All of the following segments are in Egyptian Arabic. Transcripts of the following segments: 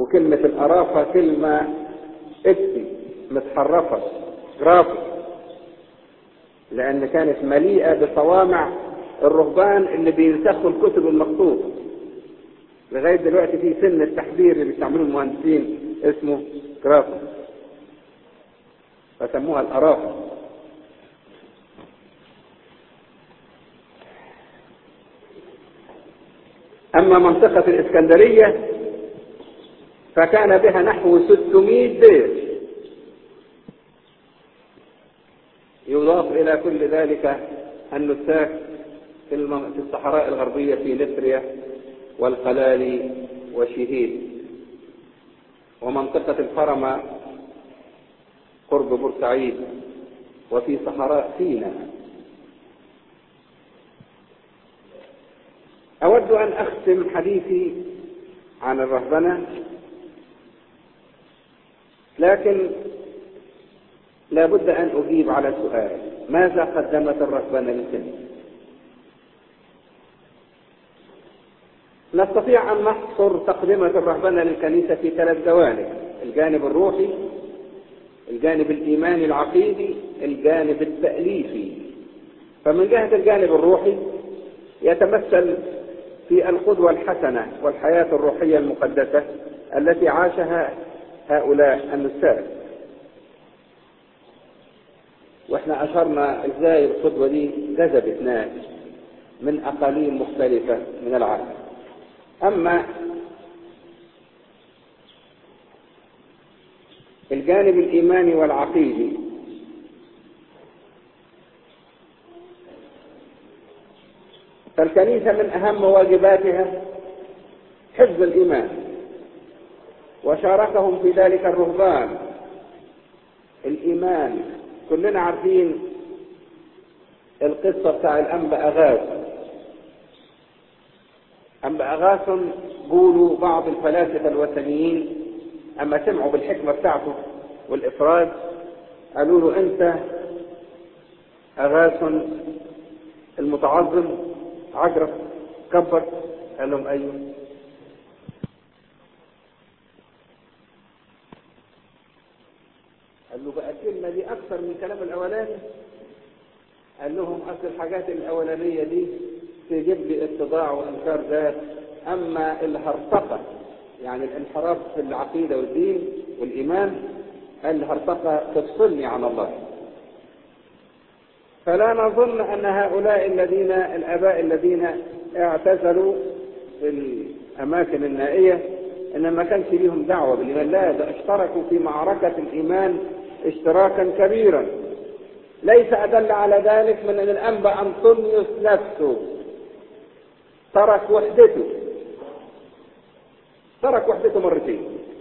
وكلمة الأرافة كلمة اكتي متحرفة جرافي لأن كانت مليئة بصوامع الرهبان اللي بينسخوا الكتب المخطوطة لغاية دلوقتي في سن التحبير اللي بيستعملوه المهندسين اسمه جرافي فسموها الأرافة أما منطقة الإسكندرية فكان بها نحو 600 دير يضاف إلى كل ذلك النساك في الصحراء الغربية في نسريا والقلالي وشهيد ومنطقة الفرمة قرب بورسعيد وفي صحراء سيناء أود أن أختم حديثي عن الرهبنة لكن لا بد أن أجيب على سؤال ماذا قدمت الرهبنة للكنيسة نستطيع أن نحصر تقدمة الرهبنة للكنيسة في ثلاث جوانب الجانب الروحي الجانب الإيماني العقيدي الجانب التأليفي فمن جهة الجانب الروحي يتمثل في القدوة الحسنة والحياة الروحية المقدسة التي عاشها هؤلاء النساء واحنا اشرنا ازاي القدوة دي جذبت ناس من اقاليم مختلفة من العالم اما الجانب الايماني والعقيدي فالكنيسة من اهم واجباتها حفظ الايمان وشاركهم في ذلك الرهبان الايمان كلنا عارفين القصة بتاع الأنبا أغاث أنبا أغاث قولوا بعض الفلاسفة الوثنيين أما سمعوا بالحكمة بتاعته والإفراد قالوا له أنت أغاث المتعظم عجرف كبر قال لهم أيوه قال له بقى الكلمة دي أكثر من الكلام الأولاني قال لهم أصل الحاجات الأولانية دي تجيب لي اتضاع وإنكار ذات أما الهرطقة يعني الانحراف في العقيدة والدين والإيمان الهرطقة تفصلني عن الله فلا نظن أن هؤلاء الذين الآباء الذين اعتزلوا في الأماكن النائية إن ما كانش ليهم دعوة بالإيمان لا ده اشتركوا في معركة الإيمان اشتراكا كبيرا ليس أدل على ذلك من أن الأنبا أنطونيوس نفسه ترك وحدته ترك وحدته مرتين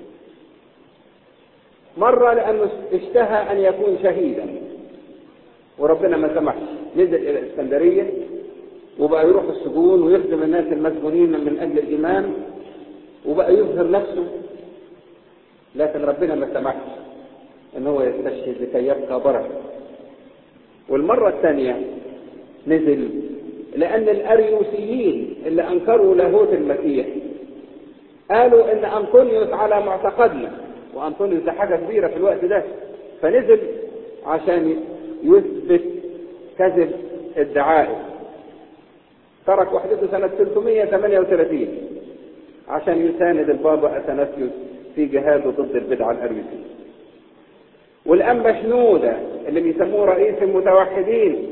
مرة لأنه اشتهى أن يكون شهيدا وربنا ما سمحش نزل إلى الإسكندرية وبقى يروح السجون ويخدم الناس المسجونين من أجل الإيمان وبقى يظهر نفسه لكن ربنا ما سمحش ان هو يستشهد لكي يبقى بركه والمره الثانيه نزل لان الاريوسيين اللي انكروا لاهوت المسيح قالوا ان انطونيوس على معتقدنا وانطونيوس ده حاجه كبيره في الوقت ده فنزل عشان يثبت كذب ادعائه ترك وحدته سنه 338 عشان يساند البابا اثناسيوس في جهاده ضد البدعه الاريوسيه والانبا شنوده اللي بيسموه رئيس المتوحدين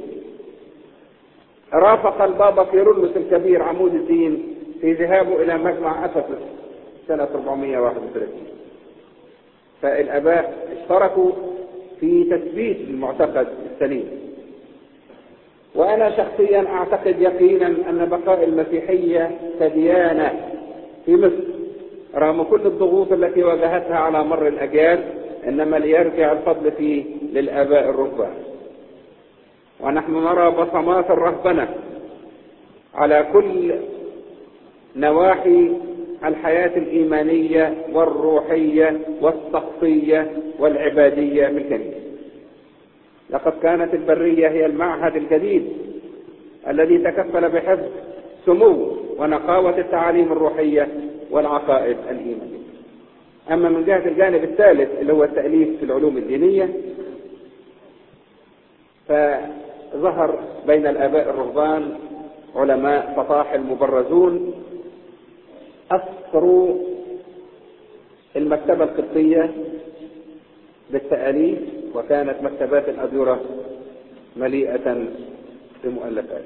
رافق البابا كيرلس الكبير عمود الدين في ذهابه الى مجمع افسس سنه 431 فالاباء اشتركوا في تثبيت المعتقد السليم وانا شخصيا اعتقد يقينا ان بقاء المسيحيه كديانه في مصر رغم كل الضغوط التي واجهتها على مر الاجيال انما ليرجع الفضل فيه للاباء الرهبان ونحن نرى بصمات الرهبنه على كل نواحي الحياه الايمانيه والروحيه والسقفيه والعباديه بالكنيسه لقد كانت البريه هي المعهد الجديد الذي تكفل بحفظ سمو ونقاوه التعاليم الروحيه والعقائد الايمانيه أما من جهة الجانب الثالث اللي هو التأليف في العلوم الدينية فظهر بين الآباء الرهبان علماء فطاحل مبرزون أسروا المكتبة القبطية بالتأليف وكانت مكتبات الأديرة مليئة بمؤلفات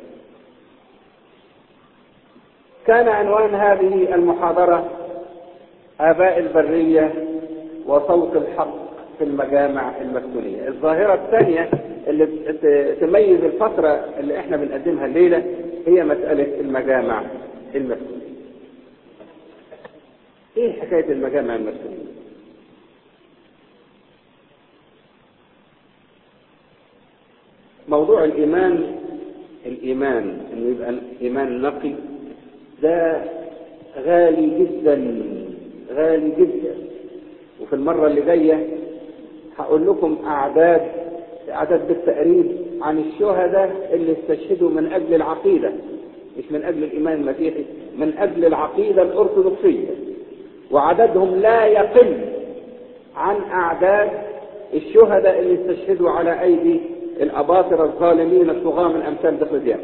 كان عنوان هذه المحاضرة آباء البرية وصوت الحق في المجامع المسكونية الظاهرة الثانية اللي تميز الفترة اللي احنا بنقدمها الليلة هي مسألة المجامع المسكونية ايه حكاية المجامع المسكونية موضوع الإيمان الإيمان إنه يبقى إيمان نقي ده غالي جدا غالي جدا وفي المرة اللي جاية هقول لكم أعداد أعداد بالتقريب عن الشهداء اللي استشهدوا من أجل العقيدة مش من أجل الإيمان المسيحي من أجل العقيدة الأرثوذكسية وعددهم لا يقل عن أعداد الشهداء اللي استشهدوا على أيدي الأباطرة الظالمين الطغاة من أمثال دقيقيان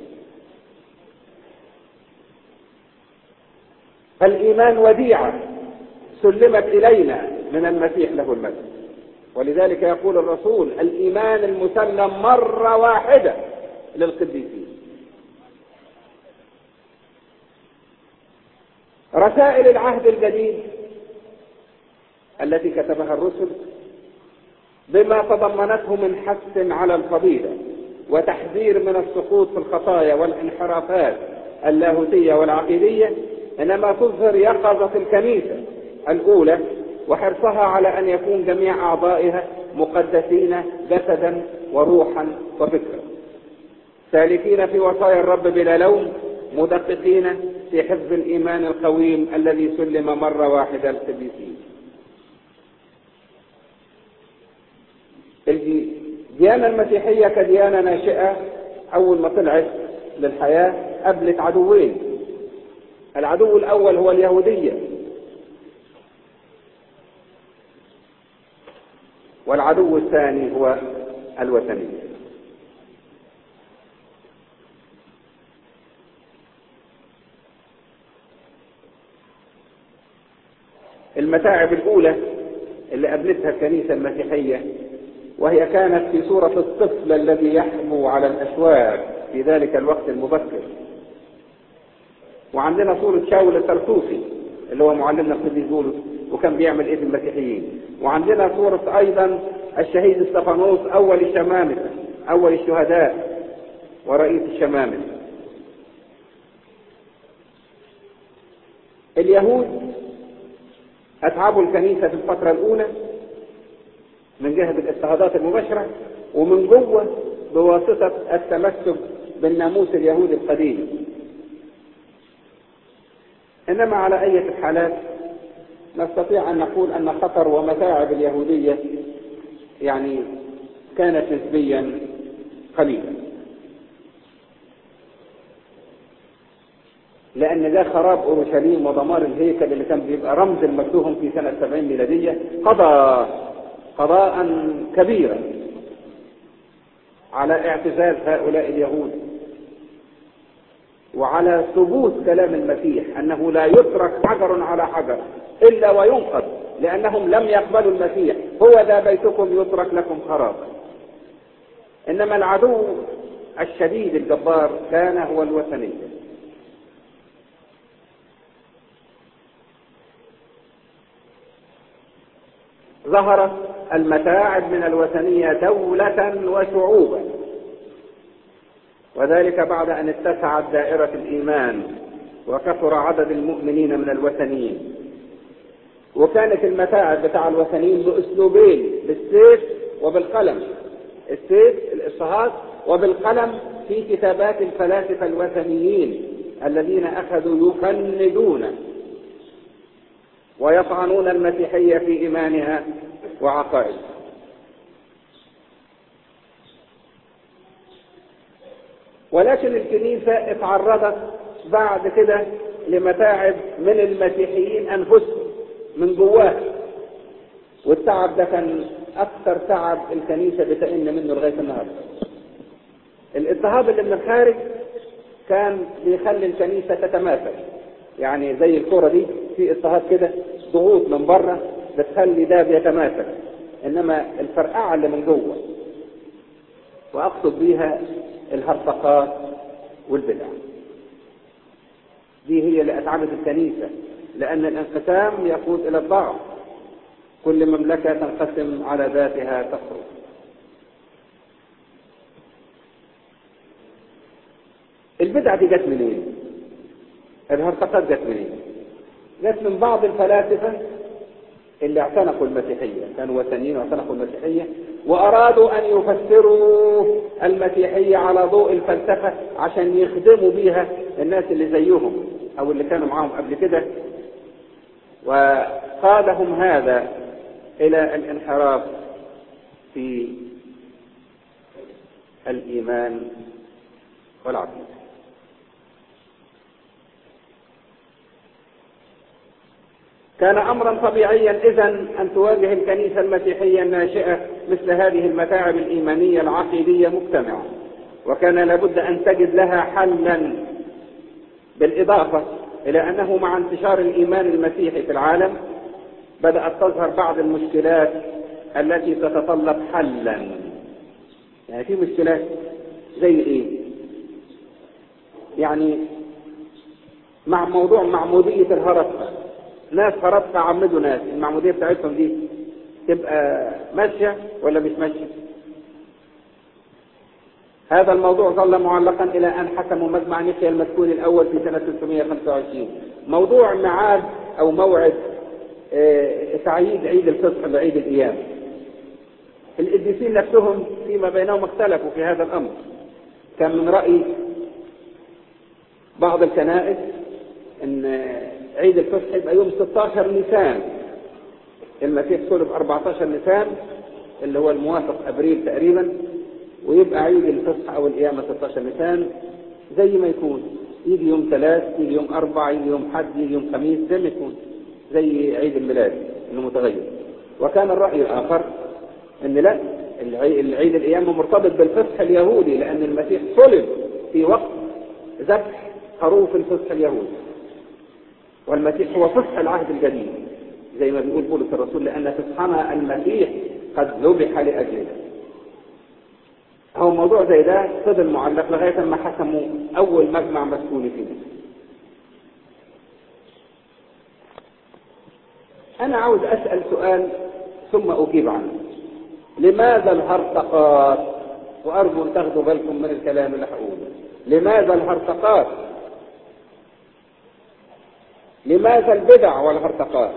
الإيمان وديعة سلمت إلينا من المسيح له المجد ولذلك يقول الرسول الإيمان المسلم مرة واحدة للقديسين رسائل العهد الجديد التي كتبها الرسل بما تضمنته من حث على الفضيلة وتحذير من السقوط في الخطايا والانحرافات اللاهوتية والعقيدية إنما تظهر يقظة الكنيسة الأولى وحرصها على أن يكون جميع أعضائها مقدسين جسدا وروحا وفكرا سالكين في وصايا الرب بلا لوم مدققين في حفظ الإيمان القويم الذي سلم مرة واحدة للقديسين الديانة المسيحية كديانة ناشئة أول ما طلعت للحياة قابلت عدوين العدو الأول هو اليهودية والعدو الثاني هو الوثنية المتاعب الأولى اللي قابلتها الكنيسة المسيحية وهي كانت في صورة الطفل الذي يحبو على الأشواك في ذلك الوقت المبكر وعندنا صورة شاول الترسوسي اللي هو معلمنا القديس بولس وكان بيعمل ايه في المسيحيين وعندنا صورة ايضا الشهيد استفانوس اول الشمامسة اول الشهداء ورئيس الشمامسة اليهود اتعبوا الكنيسة في الفترة الاولى من جهة الاضطهادات المباشرة ومن جوه بواسطة التمسك بالناموس اليهودي القديم إنما على أي الحالات نستطيع أن نقول أن خطر ومتاعب اليهودية يعني كانت نسبيا قليلة لأن ده خراب أورشليم ودمار الهيكل اللي كان بيبقى رمز المكتوهم في سنة 70 ميلادية قضى قضاء كبيرا على اعتزاز هؤلاء اليهود وعلى ثبوت كلام المسيح أنه لا يترك حجر على حجر إلا وينقذ لأنهم لم يقبلوا المسيح هو ذا بيتكم يترك لكم خرابا إنما العدو الشديد الجبار كان هو الوثنية ظهرت المتاعب من الوثنية دولة وشعوبا وذلك بعد أن اتسعت دائرة الإيمان وكثر عدد المؤمنين من الوثنيين وكانت المتاعب بتاع الوثنيين بأسلوبين بالسيف وبالقلم السيف الاضطهاد وبالقلم في كتابات الفلاسفة الوثنيين الذين أخذوا يفندون ويطعنون المسيحية في إيمانها وعقائدها ولكن الكنيسة اتعرضت بعد كده لمتاعب من المسيحيين أنفسهم من جواها والتعب ده كان أكثر تعب الكنيسة بتئن منه لغاية النهاردة الاضطهاد اللي من الخارج كان بيخلي الكنيسة تتماثل يعني زي الكرة دي في اضطهاد كده ضغوط من بره بتخلي ده بيتماثل انما الفرقعة اللي من جوه واقصد بيها الهرطقات والبدع دي هي اللي اتعبت الكنيسة لان الانقسام يقود الى الضعف كل مملكة تنقسم على ذاتها تخرج البدع دي جت منين الهرطقات جت منين جت من بعض الفلاسفة اللي اعتنقوا المسيحية كانوا وثنيين واعتنقوا المسيحية وأرادوا أن يفسروا المسيحية على ضوء الفلسفة عشان يخدموا بيها الناس اللي زيهم أو اللي كانوا معاهم قبل كده وقادهم هذا إلى الانحراف في الإيمان والعقيدة كان امرا طبيعيا اذا ان تواجه الكنيسه المسيحيه الناشئه مثل هذه المتاعب الايمانيه العقيديه مجتمعه وكان لابد ان تجد لها حلا بالاضافه الى انه مع انتشار الايمان المسيحي في العالم بدات تظهر بعض المشكلات التي تتطلب حلا يعني في مشكلات زي ايه يعني مع موضوع معموديه الهرطقه ناس فرضت عمدوا ناس المعمودية بتاعتهم دي تبقى ماشية ولا مش ماشية هذا الموضوع ظل معلقا إلى أن حكموا مجمع نيقيا المسكون الأول في سنة 325 موضوع ميعاد أو موعد تعييد عيد الفصح بعيد الأيام القديسين نفسهم فيما بينهم اختلفوا في هذا الأمر كان من رأي بعض الكنائس أن عيد الفصح يبقى يوم 16 نيسان المسيح صلب 14 نيسان اللي هو الموافق ابريل تقريبا ويبقى عيد الفصح او القيامه 16 نيسان زي ما يكون يجي يوم ثلاث يجي يوم اربع يجي يوم حد يجي يوم خميس زي ما يكون زي عيد الميلاد انه متغير وكان الراي الاخر ان لا العيد القيامه مرتبط بالفصح اليهودي لان المسيح صلب في وقت ذبح خروف الفصح اليهودي والمسيح هو فصح العهد الجديد زي ما بيقول بولس الرسول لأن فصحنا المسيح قد ذبح لأجلنا هو موضوع زي ده فضل معلق لغاية ما حكموا أول مجمع مسكوني فيه أنا عاوز أسأل سؤال ثم أجيب عنه لماذا الهرطقات وأرجو أن تاخدوا بالكم من الكلام اللي هقوله لماذا الهرطقات لماذا البدع والهرطقات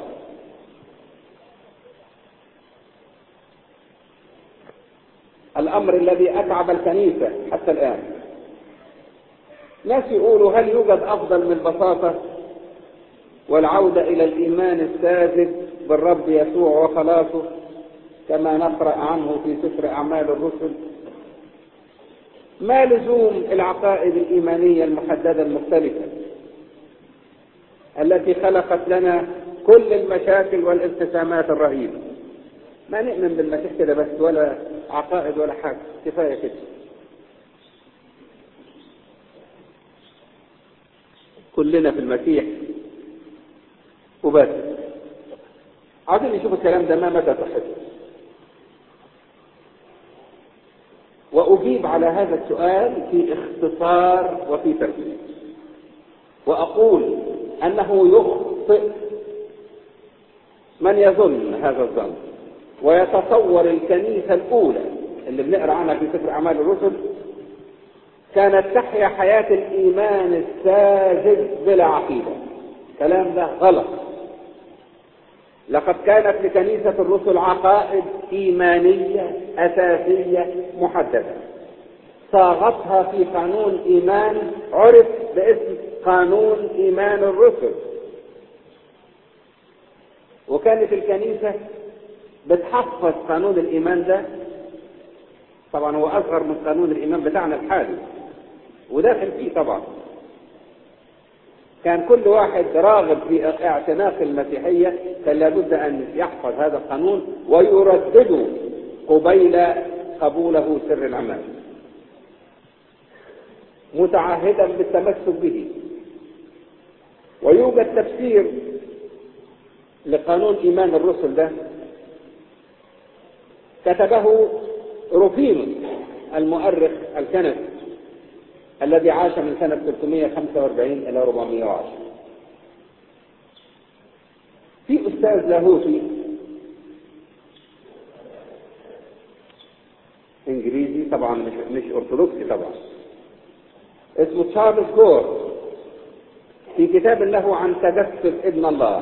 الأمر الذي أتعب الكنيسة حتى الآن ناس يقولوا هل يوجد أفضل من البساطة والعودة إلى الإيمان الساذج بالرب يسوع وخلاصه كما نقرأ عنه في سفر أعمال الرسل ما لزوم العقائد الإيمانية المحددة المختلفة التي خلقت لنا كل المشاكل والالتزامات الرهيبة ما نؤمن بالمسيح كده بس ولا عقائد ولا حاجة كفاية كده كلنا في المسيح وبس عايزين نشوف الكلام ده ما مدى صحته وأجيب على هذا السؤال في اختصار وفي تركيز وأقول أنه يخطئ من يظن هذا الظن ويتصور الكنيسة الأولى اللي بنقرأ عنها في سفر أعمال الرسل كانت تحيا حياة الإيمان الساذج بلا عقيدة كلام ده غلط لقد كانت لكنيسة الرسل عقائد إيمانية أساسية محددة صاغتها في قانون إيمان عرف باسم قانون إيمان الرسل وكانت الكنيسة بتحفظ قانون الإيمان ده طبعا هو أصغر من قانون الإيمان بتاعنا الحالي وداخل فيه طبعا كان كل واحد راغب في اعتناق المسيحية كان لابد أن يحفظ هذا القانون ويردده قبيل قبوله سر العمل متعهدا بالتمسك به ويوجد تفسير لقانون إيمان الرسل ده كتبه روفينوس المؤرخ الكنسي الذي عاش من سنة 345 إلى 410 في أستاذ لاهوتي إنجليزي طبعا مش, مش أرثوذكسي طبعا اسمه تشارلز جور في كتاب له عن تجسد ابن الله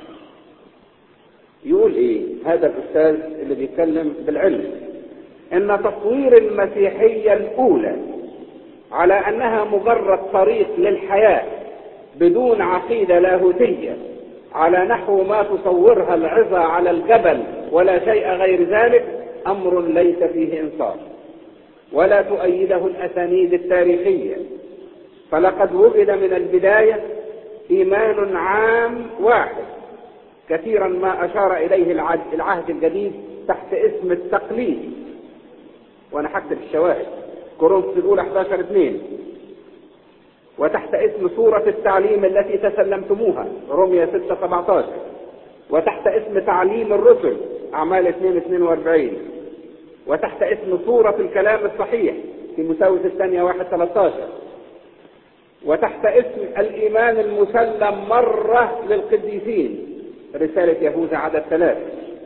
يقول ايه هذا الاستاذ اللي بيتكلم بالعلم ان تصوير المسيحيه الاولى على انها مجرد طريق للحياه بدون عقيده لاهوتيه على نحو ما تصورها العظه على الجبل ولا شيء غير ذلك امر ليس فيه انصاف ولا تؤيده الاسانيد التاريخيه فلقد وجد من البدايه ايمان عام واحد كثيرا ما اشار اليه العهد الجديد تحت اسم التقليد وانا هكتب الشواهد كورنثوس الاولى 11 2 وتحت اسم سورة التعليم التي تسلمتموها روميا 6 17 وتحت اسم تعليم الرسل اعمال 2 42 وتحت اسم سورة الكلام الصحيح في مساوس الثانية 1 13 وتحت اسم الايمان المسلم مرة للقديسين رسالة يهوذا عدد ثلاث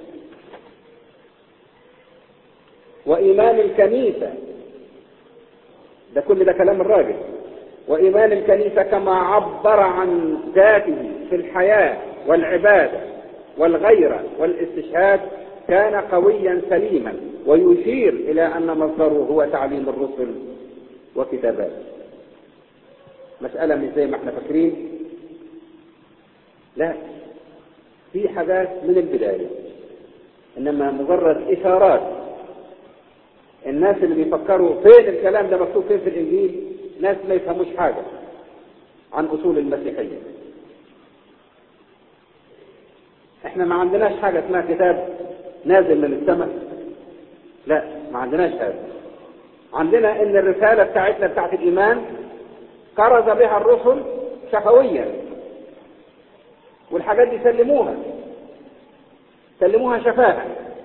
وإيمان الكنيسة ده كل ده كلام الراجل وإيمان الكنيسة كما عبر عن ذاته في الحياة والعبادة والغيرة والاستشهاد كان قويا سليما ويشير إلى أن مصدره هو تعليم الرسل وكتابات مسألة مش زي ما احنا فاكرين لا في حاجات من البداية إنما مجرد إشارات الناس اللي بيفكروا فين الكلام ده مكتوب فين في الإنجيل ناس ما يفهموش حاجة عن أصول المسيحية احنا ما عندناش حاجة اسمها كتاب نازل من السماء لا ما عندناش هذا عندنا ان الرسالة بتاعتنا بتاعت الإيمان كرز بها الرسل شفويا والحاجات دي سلموها سلموها شفاها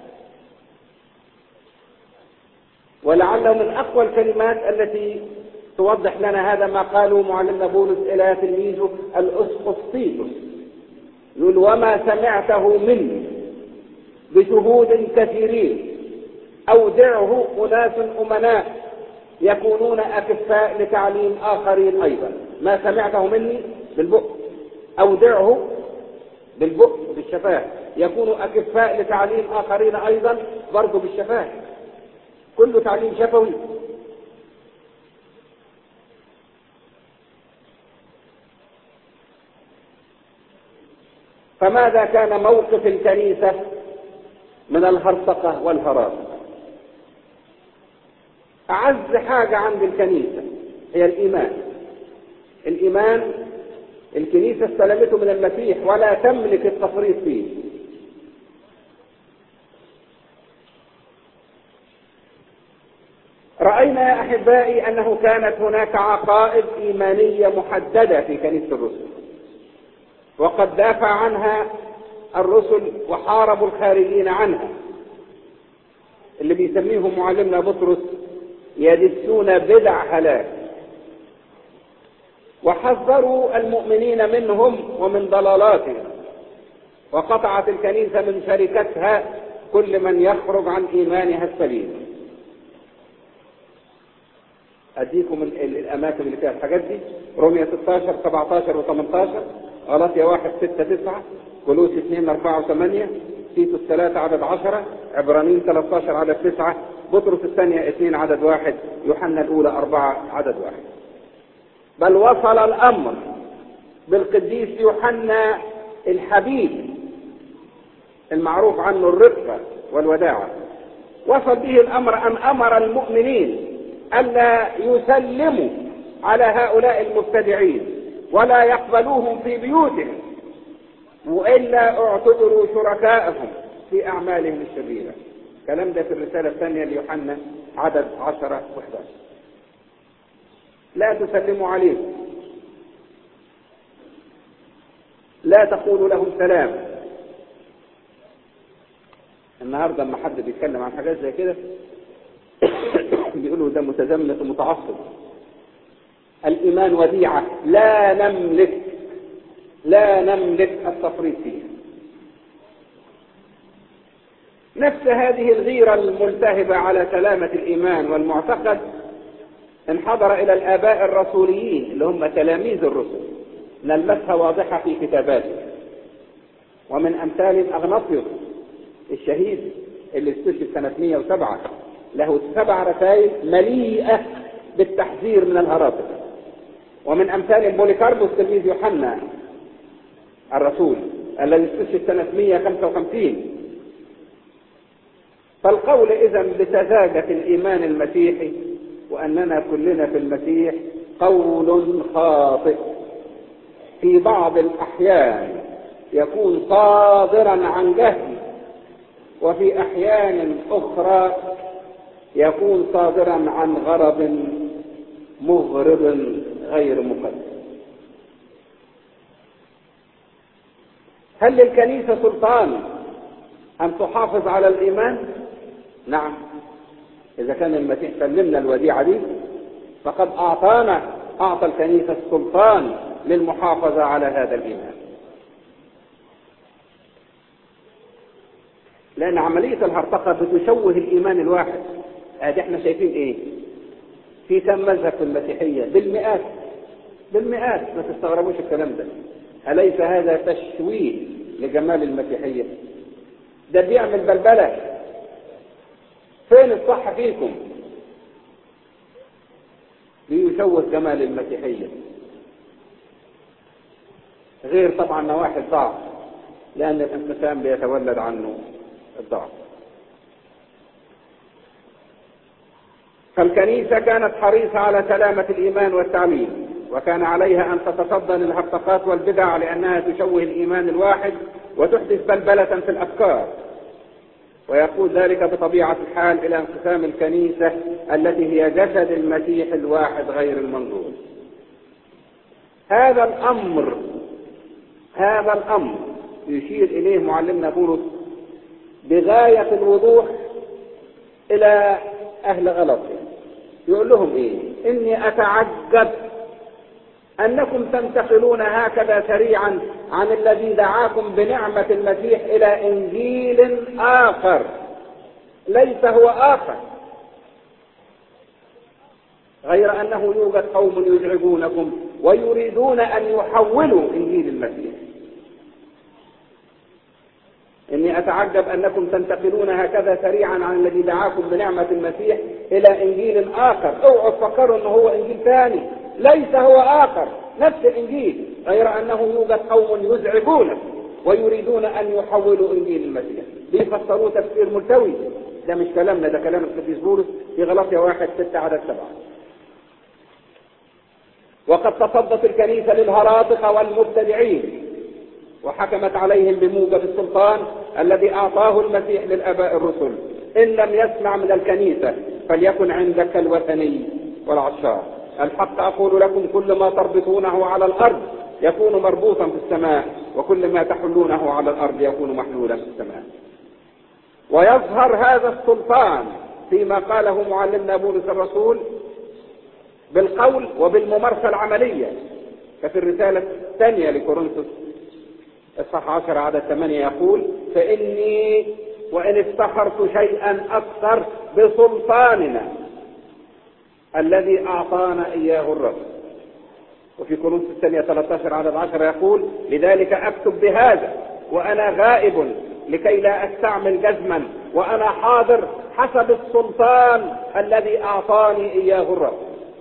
ولعله من اقوى الكلمات التي توضح لنا هذا ما قاله معلمنا بولس الى تلميذه الاسقف تيتوس يقول وما سمعته مني بشهود كثيرين اودعه اناس امناء يكونون اكفاء لتعليم اخرين ايضا ما سمعته مني بالبؤ اودعه بالبؤ بالشفاه يكون اكفاء لتعليم اخرين ايضا برضه بالشفاه كله تعليم شفوي فماذا كان موقف الكنيسة من الهرطقة والهراسة أعز حاجة عند الكنيسة هي الإيمان الإيمان الكنيسة استلمته من المسيح ولا تملك التفريط فيه رأينا يا أحبائي أنه كانت هناك عقائد إيمانية محددة في كنيسة الرسل وقد دافع عنها الرسل وحاربوا الخارجين عنها اللي بيسميهم معلمنا بطرس يدسون بدع هلاك وحذروا المؤمنين منهم ومن ضلالاتهم وقطعت الكنيسة من شركتها كل من يخرج عن إيمانها السليم أديكم الأماكن اللي فيها الحاجات دي رومية 16 17 و18 غلطية 1 6 9 كلوس 2 4 و8 تيتوس 3 عدد 10 عبرانيين 13 عدد 9 بطرس الثانية 2 عدد 1 يوحنا الأولى 4 عدد 1 بل وصل الأمر بالقديس يوحنا الحبيب المعروف عنه الرفقة والوداعة وصل به الأمر أن أمر المؤمنين ألا يسلموا على هؤلاء المبتدعين ولا يقبلوهم في بيوتهم وإلا اعتبروا شركائهم في أعمالهم الشريرة الكلام ده في الرسالة الثانية ليوحنا عدد عشرة وحداشر لا تسلموا عليهم لا تقولوا لهم سلام النهارده لما حد بيتكلم عن حاجات زي كده بيقولوا ده متزمت ومتعصب الايمان وديعه لا نملك لا نملك التفريط فيها نفس هذه الغيرة الملتهبة على سلامة الإيمان والمعتقد انحدر إلى الآباء الرسوليين اللي هم تلاميذ الرسل نلمسها واضحة في كتاباته ومن أمثال أغناطيوس الشهيد اللي استشهد سنة 107 له سبع رسائل مليئة بالتحذير من الهراطقة ومن أمثال بوليكاربوس تلميذ يوحنا الرسول الذي استشهد سنة 155 فالقول إذا بسذاجة الإيمان المسيحي وأننا كلنا في المسيح قول خاطئ في بعض الأحيان يكون صادرا عن جهل وفي أحيان أخرى يكون صادرا عن غرض مغرض غير مقدس هل للكنيسة سلطان أن تحافظ على الإيمان؟ نعم إذا كان المسيح سلمنا الوديعة دي فقد أعطانا أعطى الكنيسة السلطان للمحافظة على هذا الإيمان لأن عملية الهرطقة بتشوه الإيمان الواحد ادي احنا شايفين ايه في كم مذهب في المسيحية بالمئات بالمئات ما تستغربوش الكلام ده أليس هذا تشويه لجمال المسيحية ده بيعمل بلبلة فين الصح فيكم بيشوه جمال المسيحية غير طبعا نواحي الضعف لأن الانقسام بيتولد عنه الضعف فالكنيسة كانت حريصة على سلامة الإيمان والتعليم وكان عليها أن تتصدى للهرطقات والبدع لأنها تشوه الإيمان الواحد وتحدث بلبلة في الأفكار ويقود ذلك بطبيعة الحال إلى انقسام الكنيسة التي هي جسد المسيح الواحد غير المنظور هذا الأمر هذا الأمر يشير إليه معلمنا بولس بغاية الوضوح إلى أهل غلطهم يقول لهم إيه إني أتعجب أنكم تنتقلون هكذا سريعا عن الذي دعاكم بنعمة المسيح إلى إنجيل آخر ليس هو آخر غير أنه يوجد قوم يزعجونكم ويريدون أن يحولوا إنجيل المسيح إني أتعجب أنكم تنتقلون هكذا سريعا عن الذي دعاكم بنعمة المسيح إلى إنجيل آخر اوعوا تفكروا أنه هو إنجيل ثاني ليس هو آخر نفس الإنجيل غير أنه يوجد قوم يزعجونه ويريدون أن يحولوا إنجيل المسيح بيفسروه تفسير ملتوي ده مش كلامنا ده كلام القديس بولس في غلطية واحد ستة عدد سبعة وقد تصدت الكنيسة للهراطقة والمبتدعين وحكمت عليهم بموجب السلطان الذي أعطاه المسيح للآباء الرسل إن لم يسمع من الكنيسة فليكن عندك الوثني والعشار الحق أقول لكم كل ما تربطونه على الأرض يكون مربوطا في السماء وكل ما تحلونه على الأرض يكون محلولا في السماء ويظهر هذا السلطان فيما قاله معلمنا بولس الرسول بالقول وبالممارسة العملية ففي الرسالة الثانية لكورنثوس اصحاح 10 عدد 8 يقول فإني وإن افتخرت شيئا أكثر بسلطاننا الذي أعطانا إياه الرب وفي كورنثوس الثانية 13 عدد 10 يقول لذلك أكتب بهذا وأنا غائب لكي لا أستعمل جزما وأنا حاضر حسب السلطان الذي أعطاني إياه الرب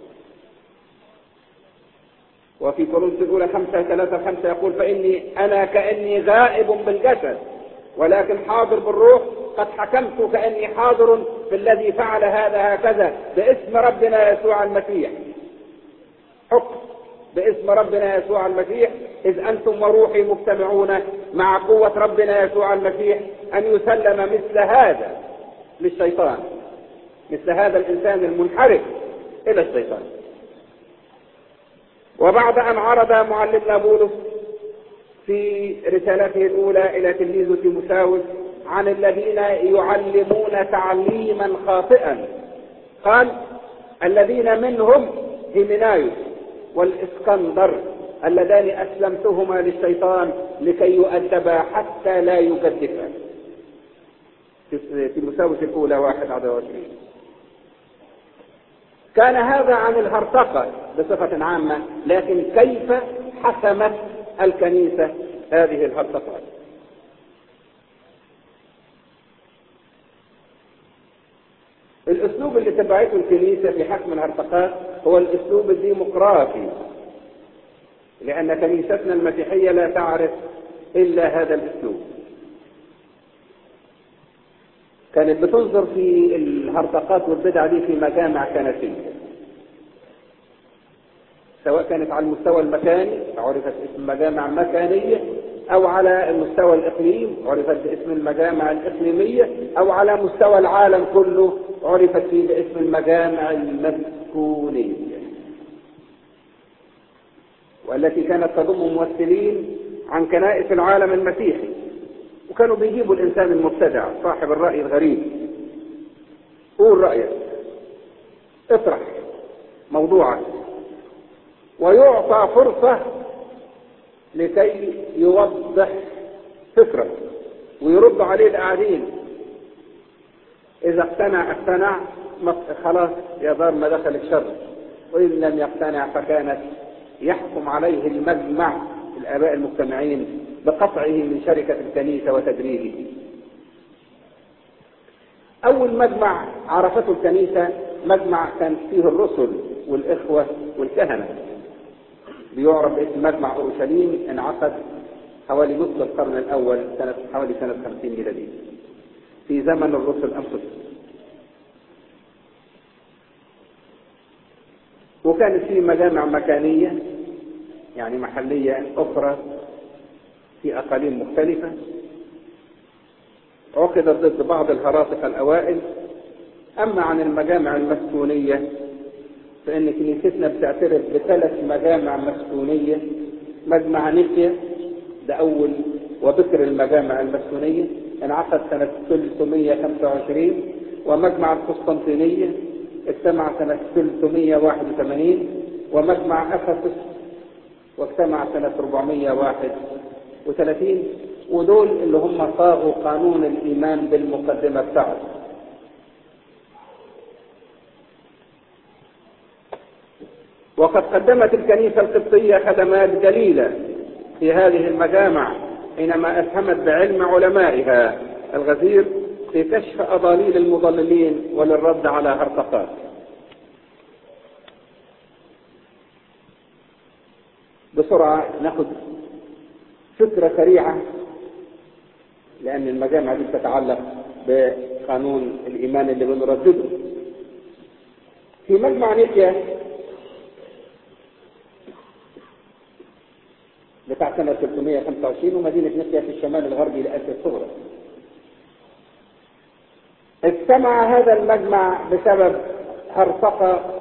وفي كورنثوس الأولى خمسة ثلاثة خمسة يقول فإني أنا كأني غائب بالجسد ولكن حاضر بالروح قد حكمت كأني حاضر في الذي فعل هذا هكذا باسم ربنا يسوع المسيح حكم باسم ربنا يسوع المسيح إذ أنتم وروحي مجتمعون مع قوة ربنا يسوع المسيح أن يسلم مثل هذا للشيطان مثل هذا الإنسان المنحرف إلى الشيطان وبعد أن عرض معلمنا بولس في رسالته الأولى إلى تلميذه تيموساوس عن الذين يعلمون تعليما خاطئا قال الذين منهم هيمنايوس والإسكندر اللذان أسلمتهما للشيطان لكي يؤدبا حتى لا يجدفا في مساوس الأولى واحد عدد وعشرين كان هذا عن الهرطقة بصفة عامة لكن كيف حسمت الكنيسة هذه الهرطقات الاسلوب اللي تبعته الكنيسه في حكم الهرطقات هو الاسلوب الديمقراطي لان كنيستنا المسيحيه لا تعرف الا هذا الاسلوب كانت بتنظر في الهرطقات والبدع دي في مجامع كنسيه سواء كانت على المستوى المكاني عرفت اسم مجامع مكانيه او على المستوى الاقليم عرفت باسم المجامع الاقليميه او على مستوى العالم كله عرفت فيه باسم المجامع المسكونيه والتي كانت تضم ممثلين عن كنائس العالم المسيحي وكانوا بيجيبوا الانسان المبتدع صاحب الراي الغريب قول رايك اطرح موضوعك ويعطى فرصه لكي يوضح فكره ويرد عليه القاعدين اذا اقتنع اقتنع خلاص يا دار ما دخل الشر وان لم يقتنع فكانت يحكم عليه المجمع الاباء المجتمعين بقطعه من شركه الكنيسه وتدريبه اول مجمع عرفته الكنيسه مجمع كان فيه الرسل والاخوه والكهنه بيعرف باسم مجمع اورشليم انعقد حوالي نصف القرن الاول سنه حوالي سنه 50 ميلاديه في زمن الرسل انفسهم وكانت في مجامع مكانيه يعني محليه اخرى في اقاليم مختلفه عقدت ضد بعض الهراطقه الاوائل اما عن المجامع المسكونيه فإن كنيستنا بتعترف بثلاث مجامع مسكونية مجمع نيكيا ده أول وبكر المجامع المسكونية انعقد سنة 325 ومجمع القسطنطينية اجتمع سنة 381 ومجمع أفسس واجتمع سنة 431 ودول اللي هم صاغوا قانون الإيمان بالمقدمة بتاعته وقد قدمت الكنيسة القبطية خدمات جليلة في هذه المجامع حينما أسهمت بعلم علمائها الغزير في كشف أضاليل المضللين وللرد على هرطقات بسرعة ناخذ فكرة سريعة لأن المجامع دي تتعلق بقانون الإيمان اللي بنردده في مجمع نيكيا بتاع سنة 325 ومدينة نقيا في الشمال الغربي لآسيا الصغرى. اجتمع هذا المجمع بسبب هرطقة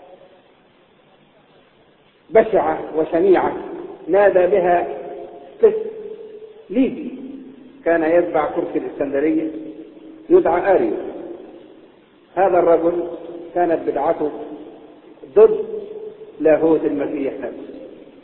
بشعة وشنيعة نادى بها قس ليبي كان يتبع كرسي الإسكندرية يدعى آريوس هذا الرجل كانت بدعته ضد لاهوت المسيح نفسه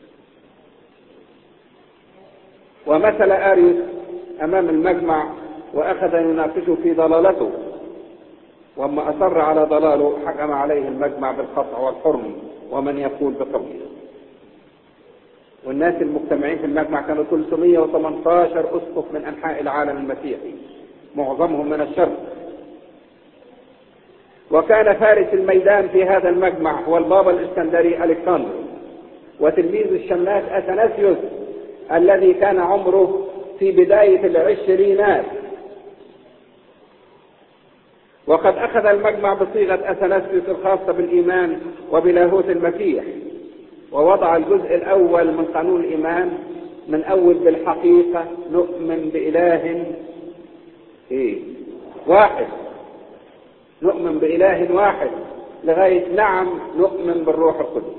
ومثل آريوس أمام المجمع وأخذ يناقشه في ضلالته وأما أصر على ضلاله حكم عليه المجمع بالقطع والحرم ومن يقول بقوله والناس المجتمعين في المجمع كانوا 318 أسقف من أنحاء العالم المسيحي معظمهم من الشرق وكان فارس الميدان في هذا المجمع هو البابا الإسكندري ألكسندر وتلميذ الشماس أثناسيوس الذي كان عمره في بداية العشرينات وقد أخذ المجمع بصيغة أثناسيوس الخاصة بالإيمان وبلاهوت المسيح ووضع الجزء الأول من قانون الإيمان من أول بالحقيقة نؤمن بإله إيه واحد نؤمن بإله واحد لغاية نعم نؤمن بالروح القدس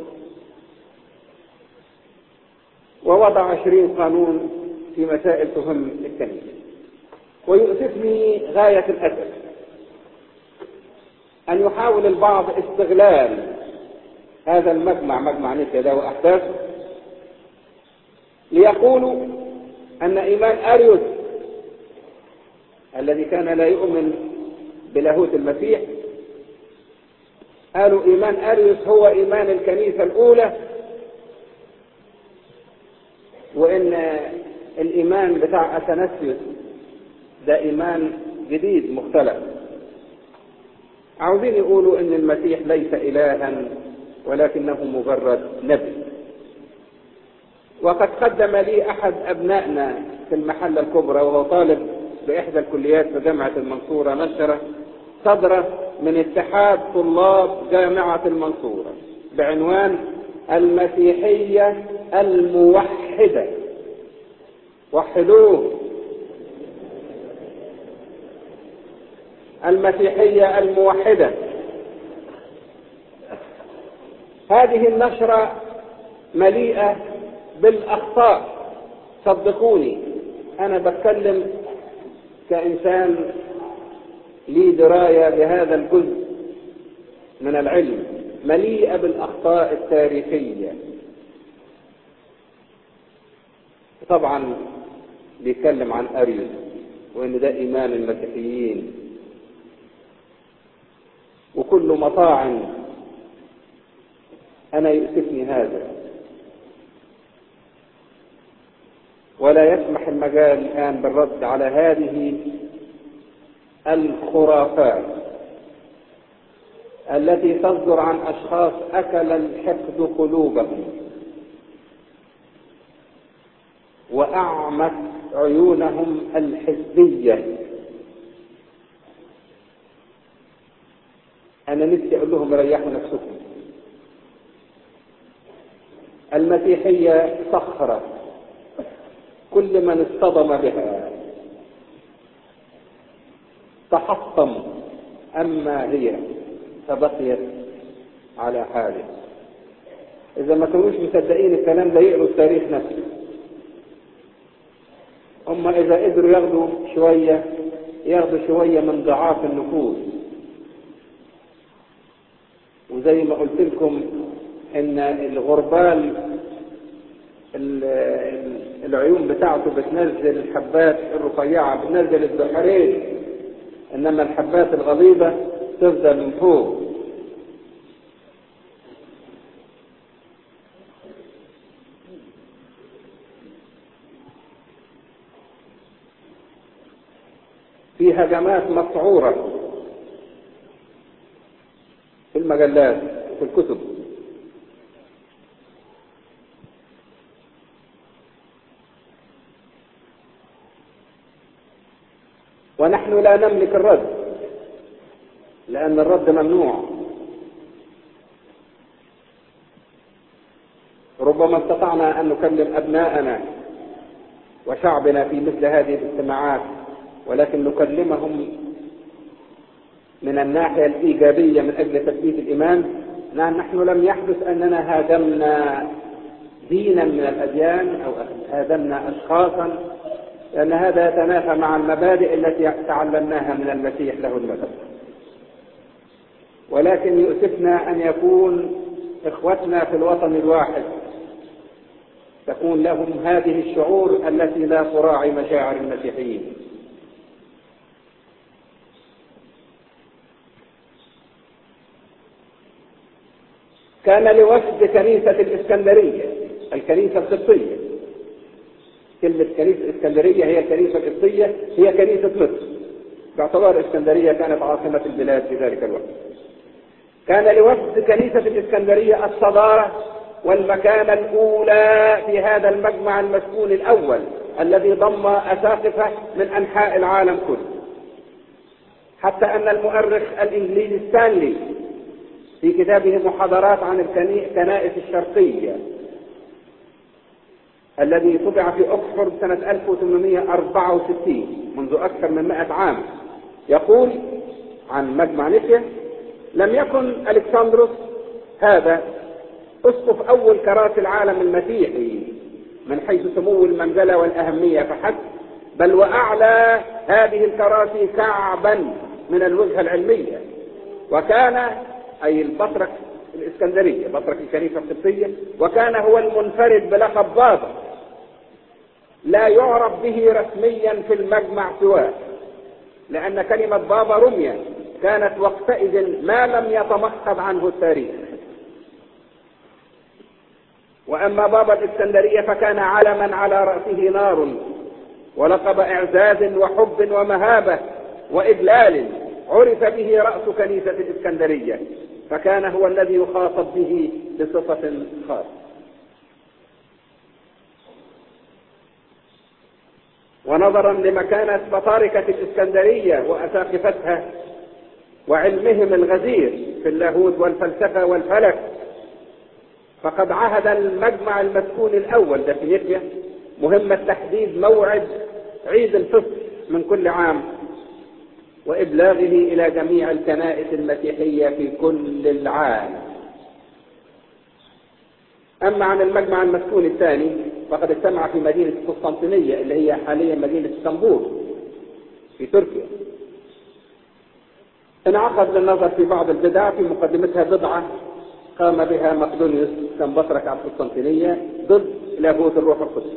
ووضع عشرين قانون في مسائل تهم الكنيسة ويؤسفني غاية الأسف أن يحاول البعض استغلال هذا المجمع مجمع نسيا ده وأحداثه ليقولوا أن إيمان أريوس الذي كان لا يؤمن بلاهوت المسيح قالوا إيمان أريوس هو إيمان الكنيسة الأولى وإن الإيمان بتاع أثناسيوس ده إيمان جديد مختلف عاوزين يقولوا إن المسيح ليس إلها ولكنه مجرد نبي وقد قدم لي أحد أبنائنا في المحلة الكبرى وهو طالب بإحدى الكليات في جامعة المنصورة نشرة صدرة من اتحاد طلاب جامعة المنصورة بعنوان المسيحية الموحدة وحدوه المسيحية الموحدة هذه النشرة مليئة بالأخطاء صدقوني أنا بتكلم كإنسان لي دراية بهذا الجزء من العلم مليئة بالأخطاء التاريخية طبعا بيتكلم عن أريوس وإن ده إيمان المسيحيين وكل مطاعن أنا يؤسفني هذا ولا يسمح المجال الآن بالرد على هذه الخرافات التي تصدر عن أشخاص أكل الحقد قلوبهم وأعمت عيونهم الحزبية أنا نفسي أقول لهم ريحوا نفسكم المسيحية صخرة كل من اصطدم بها تحطم أما هي فبقيت على حاله إذا ما كانوش مصدقين الكلام ده يقروا التاريخ نفسه هم إذا قدروا ياخدوا شوية ياخدوا شوية من ضعاف النفوس وزي ما قلت لكم ان الغربال العيون بتاعته بتنزل الحبات الرفيعة بتنزل البحرين انما الحبات الغليظة تفضل من فوق في هجمات مسعورة في المجلات في الكتب ونحن لا نملك الرد لأن الرد ممنوع ربما استطعنا أن نكلم أبناءنا وشعبنا في مثل هذه الاجتماعات ولكن نكلمهم من الناحية الإيجابية من أجل تثبيت الإيمان نحن لم يحدث أننا هاجمنا دينا من الأديان أو هاجمنا أشخاصا لأن هذا يتنافى مع المبادئ التي تعلمناها من المسيح له المثل ولكن يؤسفنا أن يكون إخوتنا في الوطن الواحد تكون لهم هذه الشعور التي لا تراعي مشاعر المسيحيين كان لوفد كنيسة الإسكندرية الكنيسة القبطية كلمة كنيسة الإسكندرية هي الكنيسة القبطية هي كنيسة مصر باعتبار الإسكندرية كانت عاصمة البلاد في ذلك الوقت كان لوفد كنيسة الإسكندرية الصدارة والمكانة الأولى في هذا المجمع المسكون الأول الذي ضم أساقفة من أنحاء العالم كله حتى أن المؤرخ الإنجليزي ستانلي في كتابه محاضرات عن الكنائس الشرقية الذي طبع في أكسفورد سنة 1864 منذ أكثر من 100 عام يقول عن مجمع نيشيا لم يكن ألكسندروس هذا أسقف أول كراسي العالم المسيحي من حيث سمو المنزلة والأهمية فحسب بل وأعلى هذه الكراسي كعبا من الوجهة العلمية وكان أي البطرك الإسكندرية بطرك الكنيسة القبطية وكان هو المنفرد بلقب بابا لا يعرف به رسميا في المجمع سواه لأن كلمة بابا رمية كانت وقتئذ ما لم يتمخض عنه التاريخ وأما بابا الإسكندرية فكان علما على رأسه نار ولقب إعزاز وحب ومهابة وإدلال عرف به رأس كنيسة الإسكندرية فكان هو الذي يخاطب به بصفة خاصة ونظرا لمكانة بطاركة الإسكندرية وأساقفتها وعلمهم الغزير في اللاهوت والفلسفة والفلك فقد عهد المجمع المسكون الأول ده في نيتيا مهمة تحديد موعد عيد الفطر من كل عام وإبلاغه إلى جميع الكنائس المسيحية في كل العالم أما عن المجمع المسكون الثاني فقد اجتمع في مدينة قسطنطينية اللي هي حاليا مدينة اسطنبول في تركيا انعقد للنظر في بعض البدع في مقدمتها بضعة قام بها مقدونيوس كان بطرك على القسطنطينية ضد لاهوت الروح القدس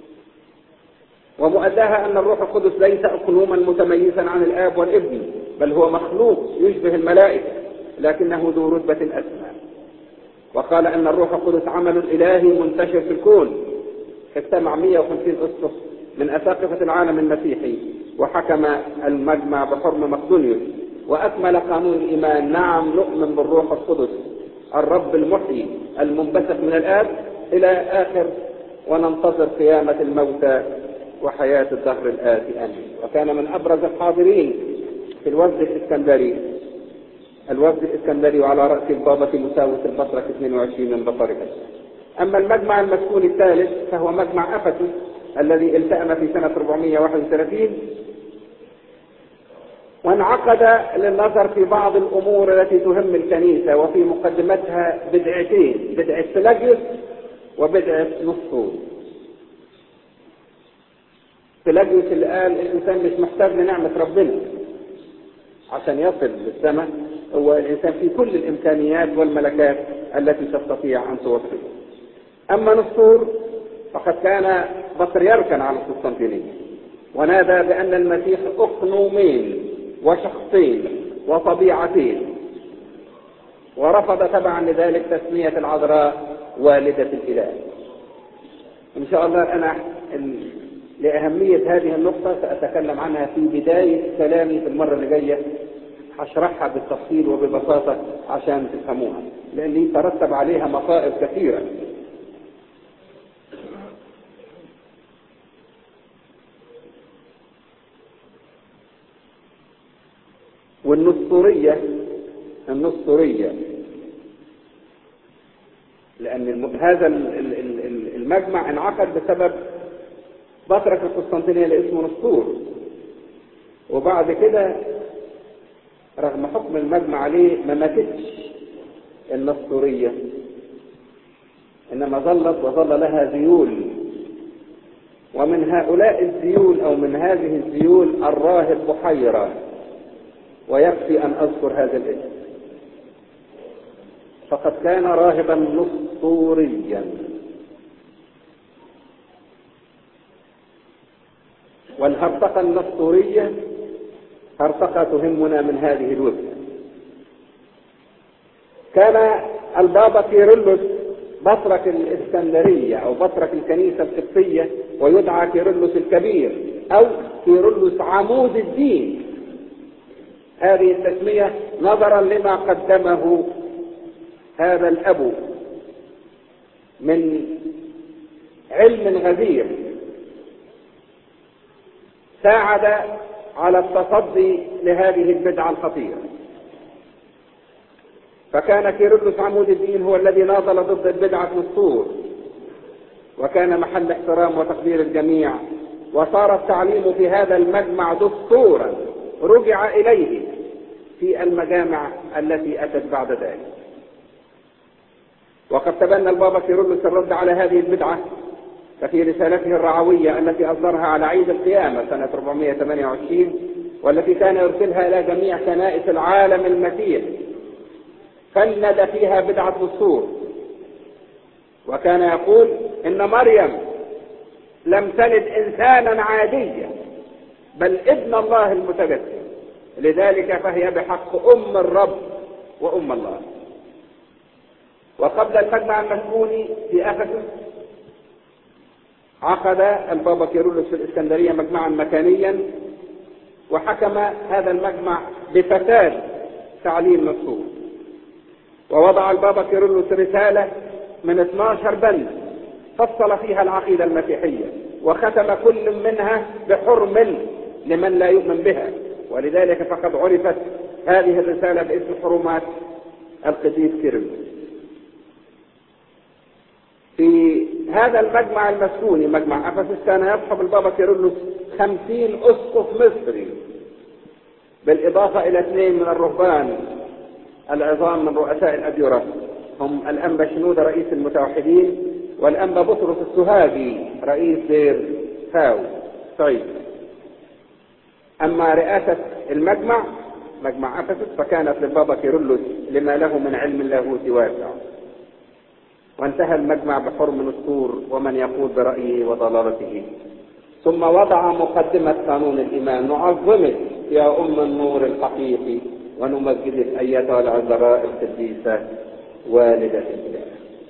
ومؤداها أن الروح القدس ليس أقلوما متميزا عن الآب والابن بل هو مخلوق يشبه الملائكة لكنه ذو رتبة أسمى وقال أن الروح القدس عمل إلهي منتشر في الكون اجتمع 150 أسقف من أساقفة العالم المسيحي وحكم المجمع بحرم مقدونيوس وأكمل قانون الإيمان نعم نؤمن بالروح القدس الرب المحيي المنبثق من الآب إلى آخر وننتظر قيامة الموتى وحياة الدهر الآتي آمين وكان من أبرز الحاضرين في الوفد الإسكندري الوفد الإسكندري وعلى رأس البابة مساوس البصرة 22 من بطركة أما المجمع المسكون الثالث فهو مجمع أفسس الذي التأم في سنة 431 وانعقد للنظر في بعض الأمور التي تهم الكنيسة وفي مقدمتها بدعتين بدعة سلاجيوس وبدعة نصور سلاجيوس اللي قال الإنسان مش محتاج لنعمة ربنا عشان يصل للسماء هو الإنسان في كل الإمكانيات والملكات التي تستطيع أن توصله أما نصور فقد كان بطريركا على القسطنطينية ونادى بأن المسيح أقنومين وشخصين وطبيعتين ورفض تبعا لذلك تسمية العذراء والدة الإله إن شاء الله أنا لأهمية هذه النقطة سأتكلم عنها في بداية كلامي في المرة اللي جاية هشرحها بالتفصيل وببساطة عشان تفهموها لأن يترتب عليها مصائب كثيرة والنسطورية النسطورية لأن هذا المجمع انعقد بسبب بطرك القسطنطينية اللي اسمه نسطور وبعد كده رغم حكم المجمع عليه ما ماتتش النسطورية إنما ظلت وظل لها ذيول ومن هؤلاء الذيول أو من هذه الذيول الراهب بحيرة ويكفي أن أذكر هذا الاسم فقد كان راهبا نسطوريا والهرطقة النسطورية هرطقة تهمنا من هذه الوجهة كان البابا كيرلس بطرك الإسكندرية أو بطرك الكنيسة القبطية ويدعى كيرلس الكبير أو كيرلس عمود الدين هذه التسمية نظرا لما قدمه هذا الأب من علم غزير ساعد على التصدي لهذه البدعة الخطيرة فكان كيرلس عمود الدين هو الذي ناضل ضد البدعة والسور وكان محل احترام وتقدير الجميع وصار التعليم في هذا المجمع دستورا رجع إليه في المجامع التي أتت بعد ذلك وقد تبنى البابا كيرلس الرد على هذه البدعة ففي رسالته الرعوية التي أصدرها على عيد القيامة سنة 428 والتي كان يرسلها إلى جميع كنائس العالم المسيحي فند فيها بدعة الصور وكان يقول إن مريم لم تلد إنسانا عاديا بل ابن الله المتجسد لذلك فهي بحق أم الرب وأم الله وقبل المجمع المسكوني في أفسس عقد البابا كيرلس في الإسكندرية مجمعا مكانيا وحكم هذا المجمع بفساد تعليم الصور ووضع البابا كيرلس رسالة من 12 بند فصل فيها العقيدة المسيحية وختم كل منها بحرم لمن لا يؤمن بها ولذلك فقد عرفت هذه الرسالة باسم حرمات القديس كيرلس في هذا المجمع المسكوني مجمع أفسس كان يصحب البابا كيرلس خمسين أسقف مصري بالإضافة إلى اثنين من الرهبان العظام من رؤساء الأديرة هم الأنبا شنودة رئيس المتوحدين والأنبا بطرس السهاجي رئيس دير فاو طيب أما رئاسة المجمع مجمع أفسس فكانت للبابا كيرلس لما له من علم اللاهوت واسع وانتهى المجمع بحرم السور ومن يقول برأيه وضلالته ثم وضع مقدمة قانون الإيمان نعظمك يا أم النور الحقيقي ونمجدك أيتها العذراء القديسة والدة الإله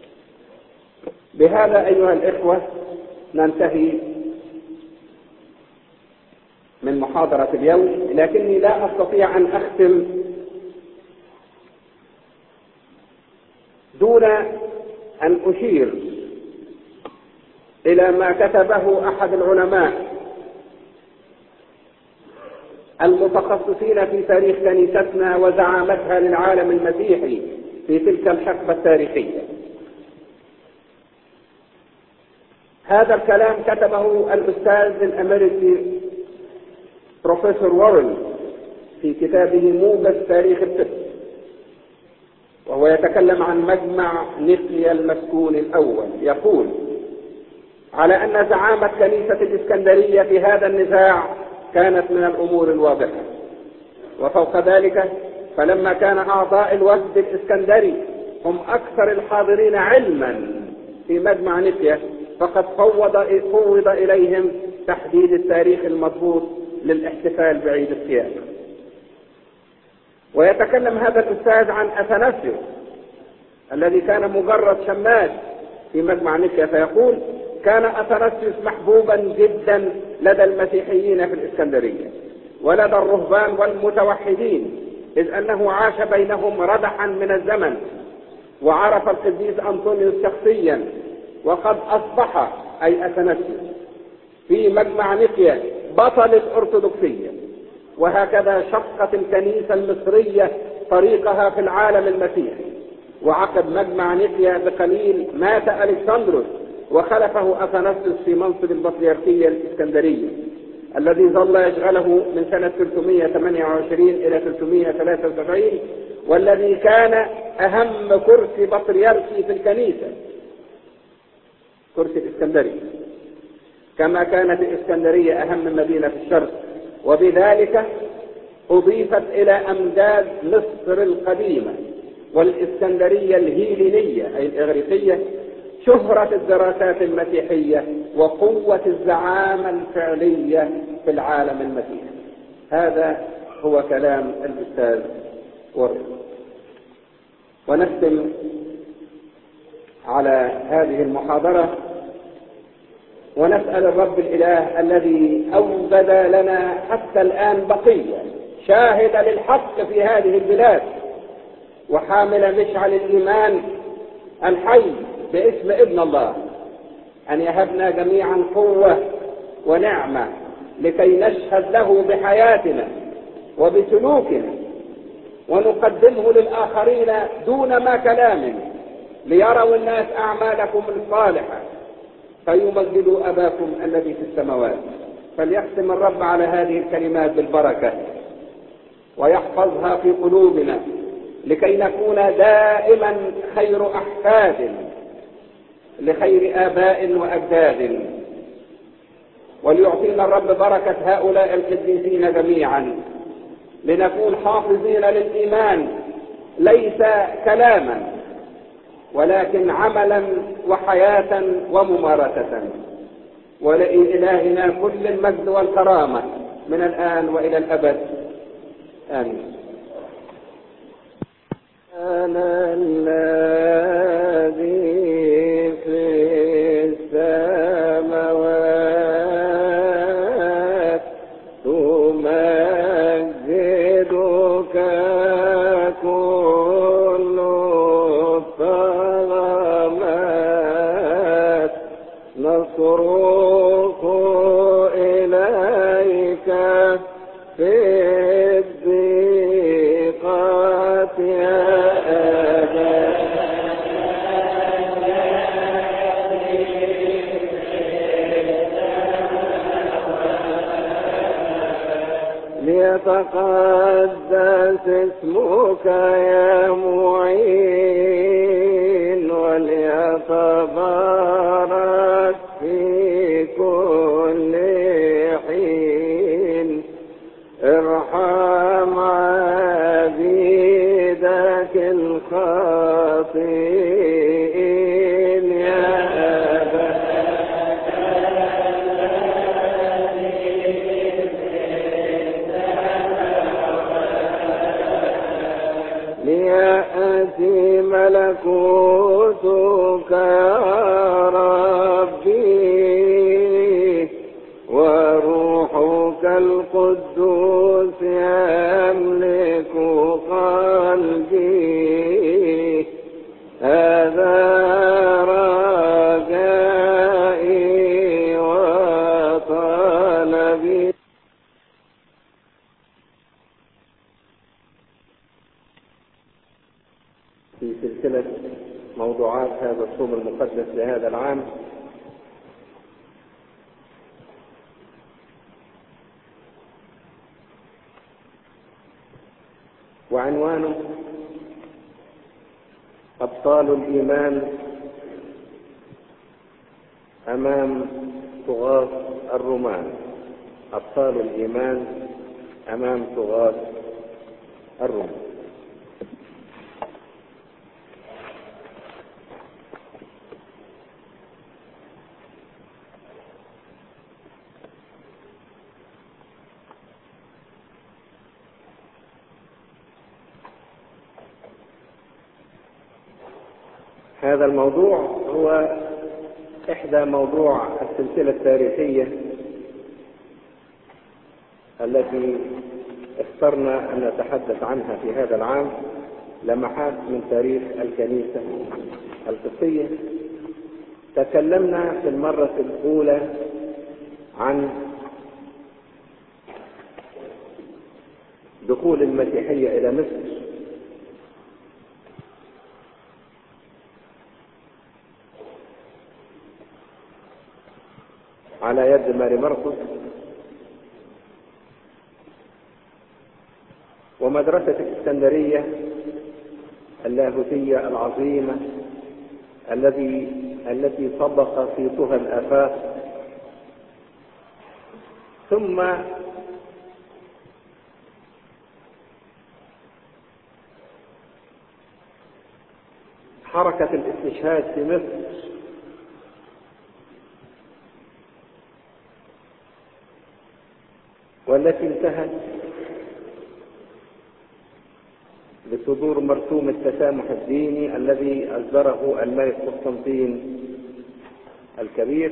بهذا أيها الإخوة ننتهي من محاضرة اليوم لكني لا أستطيع أن أختم دون أن أشير إلى ما كتبه أحد العلماء المتخصصين في تاريخ كنيستنا وزعامتها للعالم المسيحي في تلك الحقبة التاريخية هذا الكلام كتبه الأستاذ الأمريكي بروفيسور وارن في كتابه موجز تاريخ الطب وهو يتكلم عن مجمع نقيا المسكون الأول يقول على أن زعامة كنيسة الإسكندرية في هذا النزاع كانت من الأمور الواضحة وفوق ذلك فلما كان أعضاء الوفد الإسكندري هم أكثر الحاضرين علما في مجمع نقيا فقد فوض فوض إليهم تحديد التاريخ المضبوط للاحتفال بعيد القيامة ويتكلم هذا الأستاذ عن أثناسيوس الذي كان مجرد شماس في مجمع نيكيا فيقول كان أثناسيوس محبوبا جدا لدى المسيحيين في الإسكندرية ولدى الرهبان والمتوحدين إذ أنه عاش بينهم ردحا من الزمن وعرف القديس أنطونيوس شخصيا وقد أصبح أي أثناسيوس في مجمع نيكيا بطل الأرثوذكسية وهكذا شقت الكنيسة المصرية طريقها في العالم المسيحي وعقد مجمع نيقيا بقليل مات ألكسندروس وخلفه أثناسيوس في منصب البطريركية الإسكندرية الذي ظل يشغله من سنة 328 إلى 373 والذي كان أهم كرسي بطريركي في الكنيسة كرسي الإسكندرية كما كانت الإسكندرية أهم مدينة في الشرق وبذلك أضيفت إلى أمجاد مصر القديمة والإسكندرية الهيلينية أي الإغريقية شهرة الدراسات المسيحية وقوة الزعامة الفعلية في العالم المسيحي هذا هو كلام الأستاذ ورد ونختم على هذه المحاضرة ونسأل الرب الإله الذي أوجد لنا حتى الآن بقية شاهد للحق في هذه البلاد وحامل مشعل الإيمان الحي باسم ابن الله أن يهبنا جميعا قوة ونعمة لكي نشهد له بحياتنا وبسلوكنا ونقدمه للآخرين دون ما كلام ليروا الناس أعمالكم الصالحة فيمجدوا أباكم الذي في السماوات فليختم الرب على هذه الكلمات بالبركة ويحفظها في قلوبنا لكي نكون دائما خير أحفاد لخير آباء وأجداد وليعطينا الرب بركة هؤلاء القديسين جميعا لنكون حافظين للإيمان ليس كلاما ولكن عملا وحياة وممارسة ولإلهنا كل المجد والكرامة من الآن وإلى الأبد آمين أنا الذي في السماوات تمجدك كل الظلمات نصرخ إليك في الضيقات يا أبا ليتقدس اسمك يا معين وليتبارك في كل حين ارحم عبيدك الخاطئين يا أبا ليأتي ملكوتك يا ربي وروحك القدوس يملك قلبي هذا رجائي وطلبي في سلسلة موضوعات هذا الصوم المقدس لهذا العام وعنوانه أبطال الإيمان أمام طغاة الرومان أبطال الإيمان أمام طغاة الرومان هذا الموضوع هو إحدى موضوع السلسلة التاريخية التي اخترنا أن نتحدث عنها في هذا العام لمحات من تاريخ الكنيسة القبطية تكلمنا في المرة الأولى عن دخول المسيحية إلى مصر على يد ماري مرقس ومدرسة الإسكندرية اللاهوتية العظيمة الذي التي طبق في طه الآفاق ثم حركة الاستشهاد في مصر والتي انتهت بصدور مرسوم التسامح الديني الذي أصدره الملك قسطنطين الكبير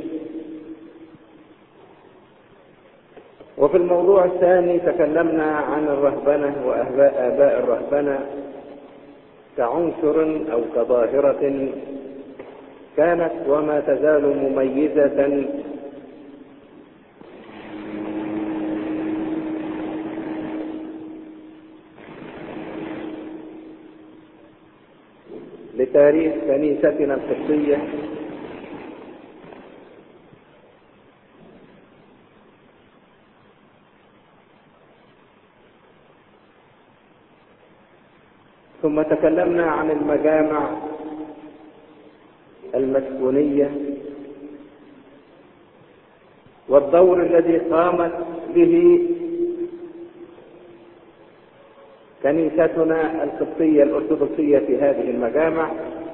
وفي الموضوع الثاني تكلمنا عن الرهبنة وآباء الرهبنة كعنصر أو كظاهرة كانت وما تزال مميزة لتاريخ كنيستنا القبطية ثم تكلمنا عن المجامع المسكونية والدور الذي قامت به كنيستنا القبطية الأرثوذكسية في هذه المجامع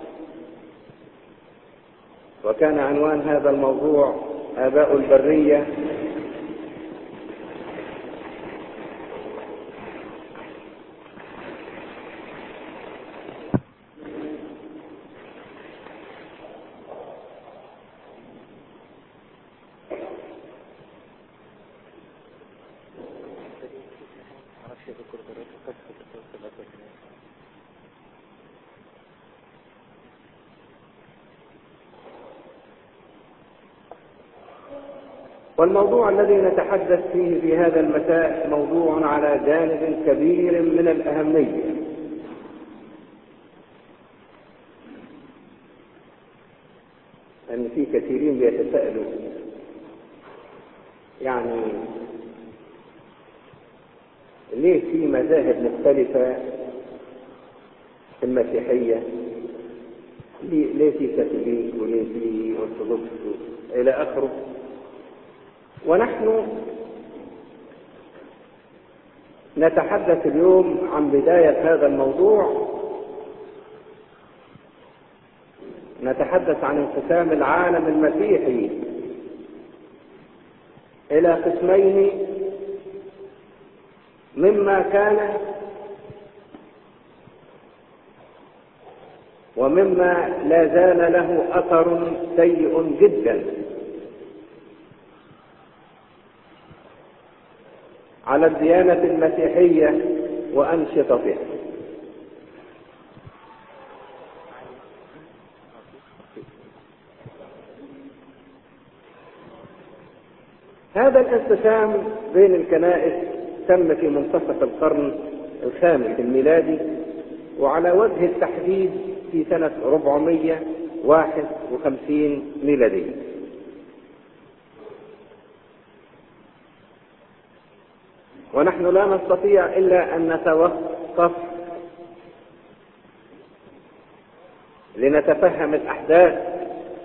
وكان عنوان هذا الموضوع آباء البرية والموضوع الذي نتحدث فيه في هذا المساء موضوع على جانب كبير من الأهمية أن في كثيرين بيتساءلوا يعني ليه في مذاهب مختلفة في المسيحية ليه في كاثوليك وليه في أرثوذكس إلى آخره ونحن نتحدث اليوم عن بداية هذا الموضوع نتحدث عن انقسام العالم المسيحي إلى قسمين مما كان ومما لا زال له أثر سيء جدا على الديانة المسيحية وأنشطتها هذا الانقسام بين الكنائس تم في منتصف القرن الخامس الميلادي وعلى وجه التحديد في سنة 451 ميلادية ونحن لا نستطيع إلا أن نتوقف لنتفهم الأحداث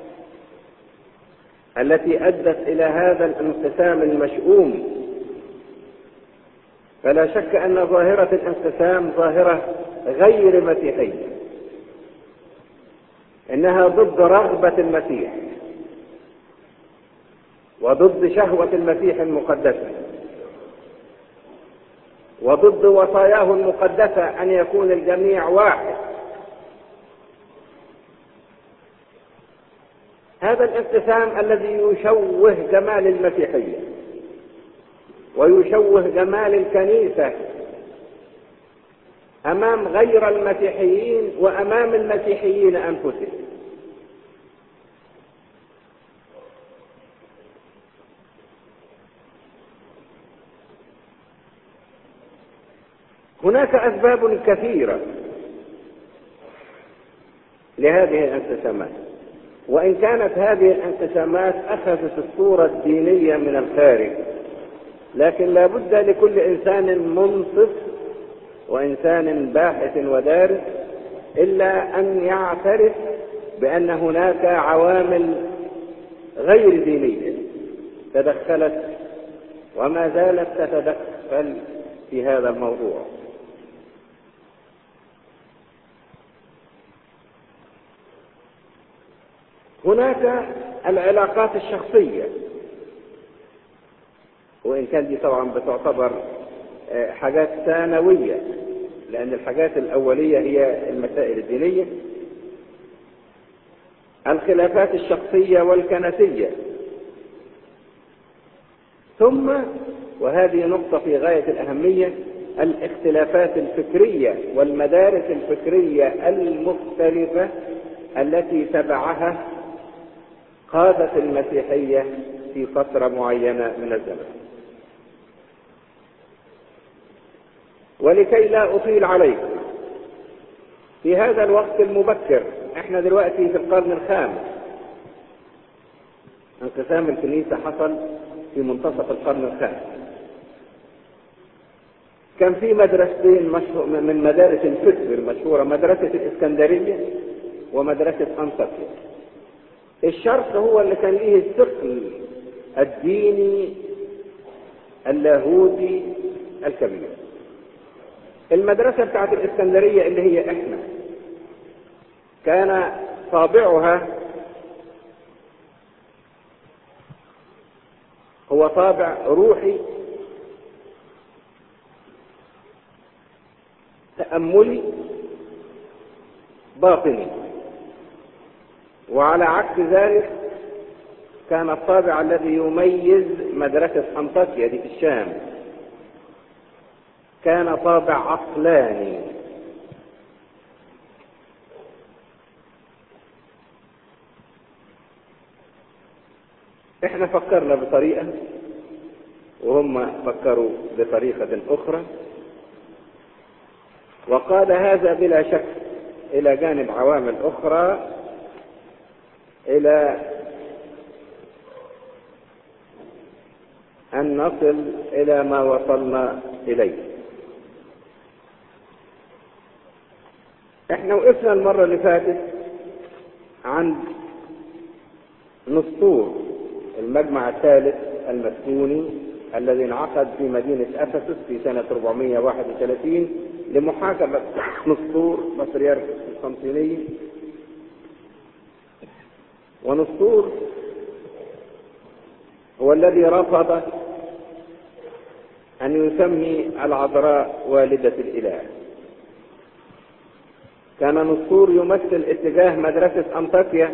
التي أدت إلى هذا الانقسام المشؤوم فلا شك أن ظاهرة الانقسام ظاهرة غير مسيحية إنها ضد رغبة المسيح وضد شهوة المسيح المقدسة وضد وصاياه المقدسة أن يكون الجميع واحد هذا الانقسام الذي يشوه جمال المسيحية ويشوه جمال الكنيسة أمام غير المسيحيين وأمام المسيحيين أنفسهم هناك أسباب كثيرة لهذه الانقسامات وإن كانت هذه الانقسامات أخذت الصورة الدينية من الخارج لكن لا بد لكل إنسان منصف وإنسان باحث ودارس إلا أن يعترف بأن هناك عوامل غير دينية تدخلت وما زالت تتدخل في هذا الموضوع هناك العلاقات الشخصية وإن كان دي طبعا بتعتبر حاجات ثانوية لأن الحاجات الأولية هي المسائل الدينية الخلافات الشخصية والكنسية ثم وهذه نقطة في غاية الأهمية الاختلافات الفكرية والمدارس الفكرية المختلفة التي تبعها قادت المسيحية في فترة معينة من الزمن ولكي لا أطيل عليكم في هذا الوقت المبكر احنا دلوقتي في القرن الخامس انقسام الكنيسة حصل في منتصف القرن الخامس كان في مدرستين مشهور من مدارس الفكر المشهورة مدرسة الإسكندرية ومدرسة أنطاكيا الشرق هو اللي كان ليه الثقل الديني اللاهوتي الكبير المدرسة بتاعت الإسكندرية اللي هي إحنا كان طابعها هو طابع روحي تأملي باطني وعلى عكس ذلك كان الطابع الذي يميز مدرسة أنطاكيا دي في الشام كان طابع عقلاني احنا فكرنا بطريقة وهم فكروا بطريقة أخرى وقال هذا بلا شك إلى جانب عوامل أخرى إلى أن نصل إلى ما وصلنا إليه احنا وقفنا المرة اللي فاتت عند نسطور المجمع الثالث المسكوني الذي انعقد في مدينة أفسس في سنة 431 لمحاكمة نسطور بطريرك القسطنطينية ونسطور هو الذي رفض أن يسمي العذراء والدة الإله كان نسطور يمثل اتجاه مدرسة أنطاكيا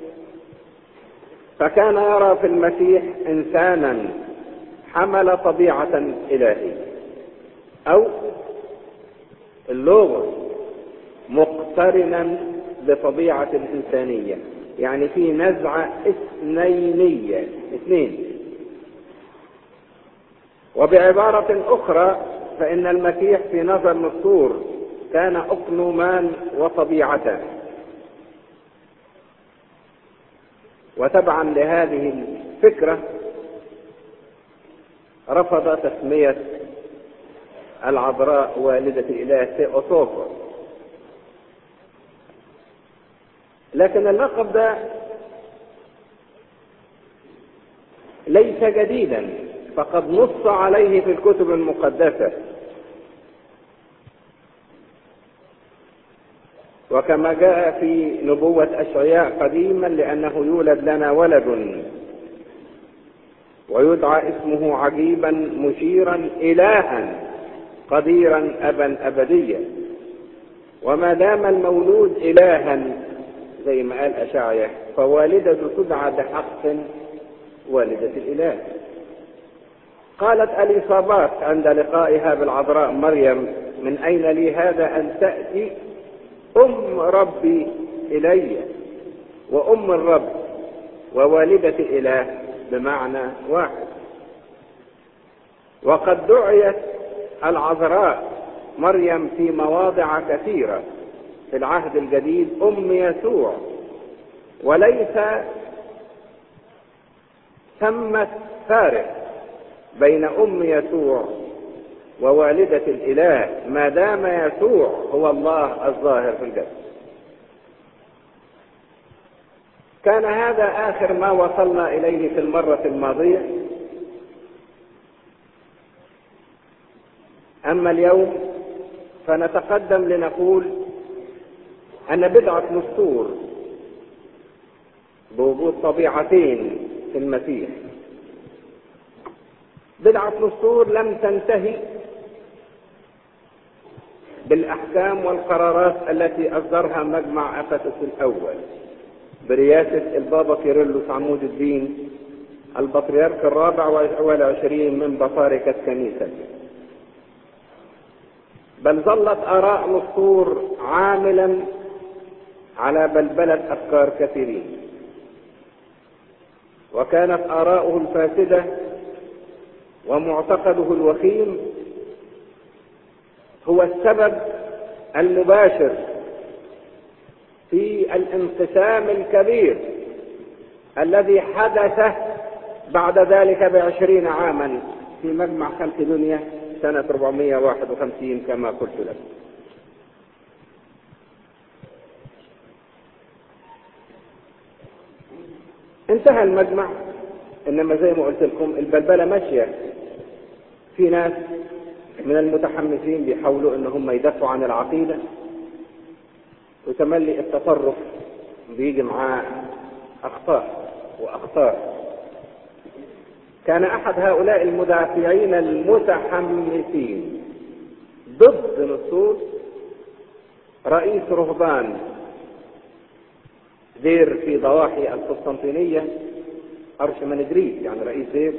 فكان يرى في المسيح إنسانا حمل طبيعة إلهية أو اللغة مقترنا بطبيعة الإنسانية يعني في نزعة اثنينية اثنين وبعبارة أخرى فإن المسيح في نظر نسطور كان أقنومان وطبيعتان وتبعا لهذه الفكرة رفض تسمية العذراء والدة الإله ثيوتوكوس لكن اللقب ده ليس جديدا فقد نص عليه في الكتب المقدسة وكما جاء في نبوة أشعياء قديما لأنه يولد لنا ولد ويدعى اسمه عجيبا مشيرا إلها قديرا أبا أبديا وما دام المولود إلها زي ما قال أشعيا فوالدة تدعى بحق والدة الإله قالت اليصابات عند لقائها بالعذراء مريم من أين لي هذا أن تأتي أم ربي إلي وأم الرب ووالدة الإله بمعنى واحد وقد دعيت العذراء مريم في مواضع كثيرة في العهد الجديد أم يسوع وليس ثمة فارق بين أم يسوع ووالدة الإله ما دام يسوع هو الله الظاهر في الجسد كان هذا آخر ما وصلنا إليه في المرة الماضية أما اليوم فنتقدم لنقول أن بدعة نسطور بوجود طبيعتين في المسيح بدعة نسطور لم تنتهي بالأحكام والقرارات التي أصدرها مجمع أفسس الأول برئاسة البابا كيرلس عمود الدين البطريرك الرابع والعشرين من بطاركة كنيسة بل ظلت آراء نسطور عاملا على بلبلة أفكار كثيرين وكانت آراؤه الفاسدة ومعتقده الوخيم هو السبب المباشر في الانقسام الكبير الذي حدث بعد ذلك بعشرين عاما في مجمع خلق دنيا سنة 451 كما قلت لكم انتهى المجمع انما زي ما قلت لكم البلبله ماشيه في ناس من المتحمسين بيحاولوا ان هم يدافعوا عن العقيده وتملي التطرف بيجي معاه اخطاء واخطاء كان احد هؤلاء المدافعين المتحمسين ضد نصوص رئيس رهبان دير في ضواحي القسطنطينية أرشمندريس يعني رئيس دير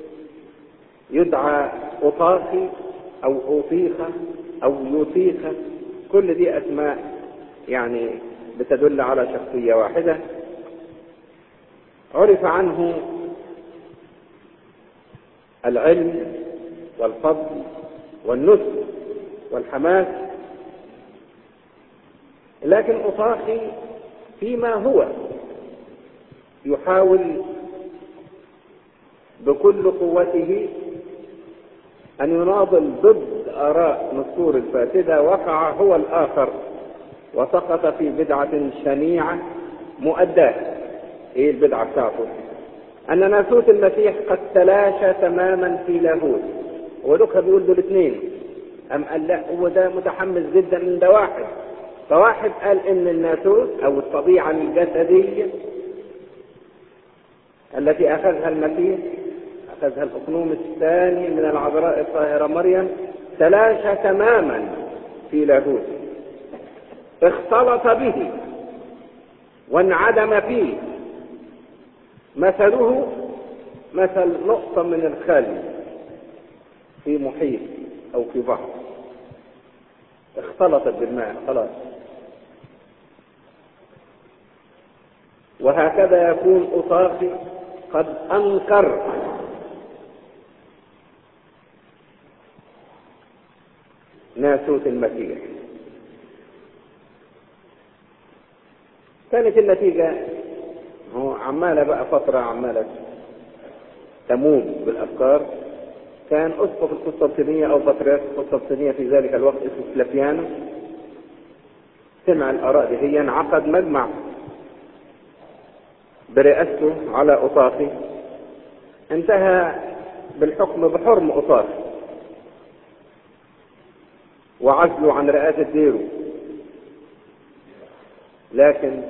يدعى أطاخي أو أوطيخة أو يوطيخة كل دي أسماء يعني بتدل على شخصية واحدة عرف عنه العلم والفضل والنصر والحماس لكن أطاخي فيما هو يحاول بكل قوته أن يناضل ضد آراء نصور الفاسدة وقع هو الآخر وسقط في بدعة شنيعة مؤداة إيه البدعة بتاعته؟ أن ناسوت المسيح قد تلاشى تماما في لاهوت ولوكا بيقول دول اثنين أم قال لا هو ده متحمس جدا من ده واحد فواحد قال ان الناسوت او الطبيعة الجسدية التي اخذها المسيح اخذها الاقنوم الثاني من العذراء الطاهرة مريم تلاشى تماما في لاهوت اختلط به وانعدم فيه مثله مثل نقطة من الخل في محيط او في بحر اختلطت بالماء خلاص وهكذا يكون أطاقي قد أنكر ناسوت المسيح كانت النتيجة هو عمالة بقى فترة عمالة تموج بالأفكار كان أسقف القسطنطينية أو بطريرك القسطنطينية في ذلك الوقت اسمه سلافيانو سمع الآراء دي هي انعقد مجمع برئاسته على أطاقي انتهى بالحكم بحرم أطاقي وعزله عن رئاسة ديره لكن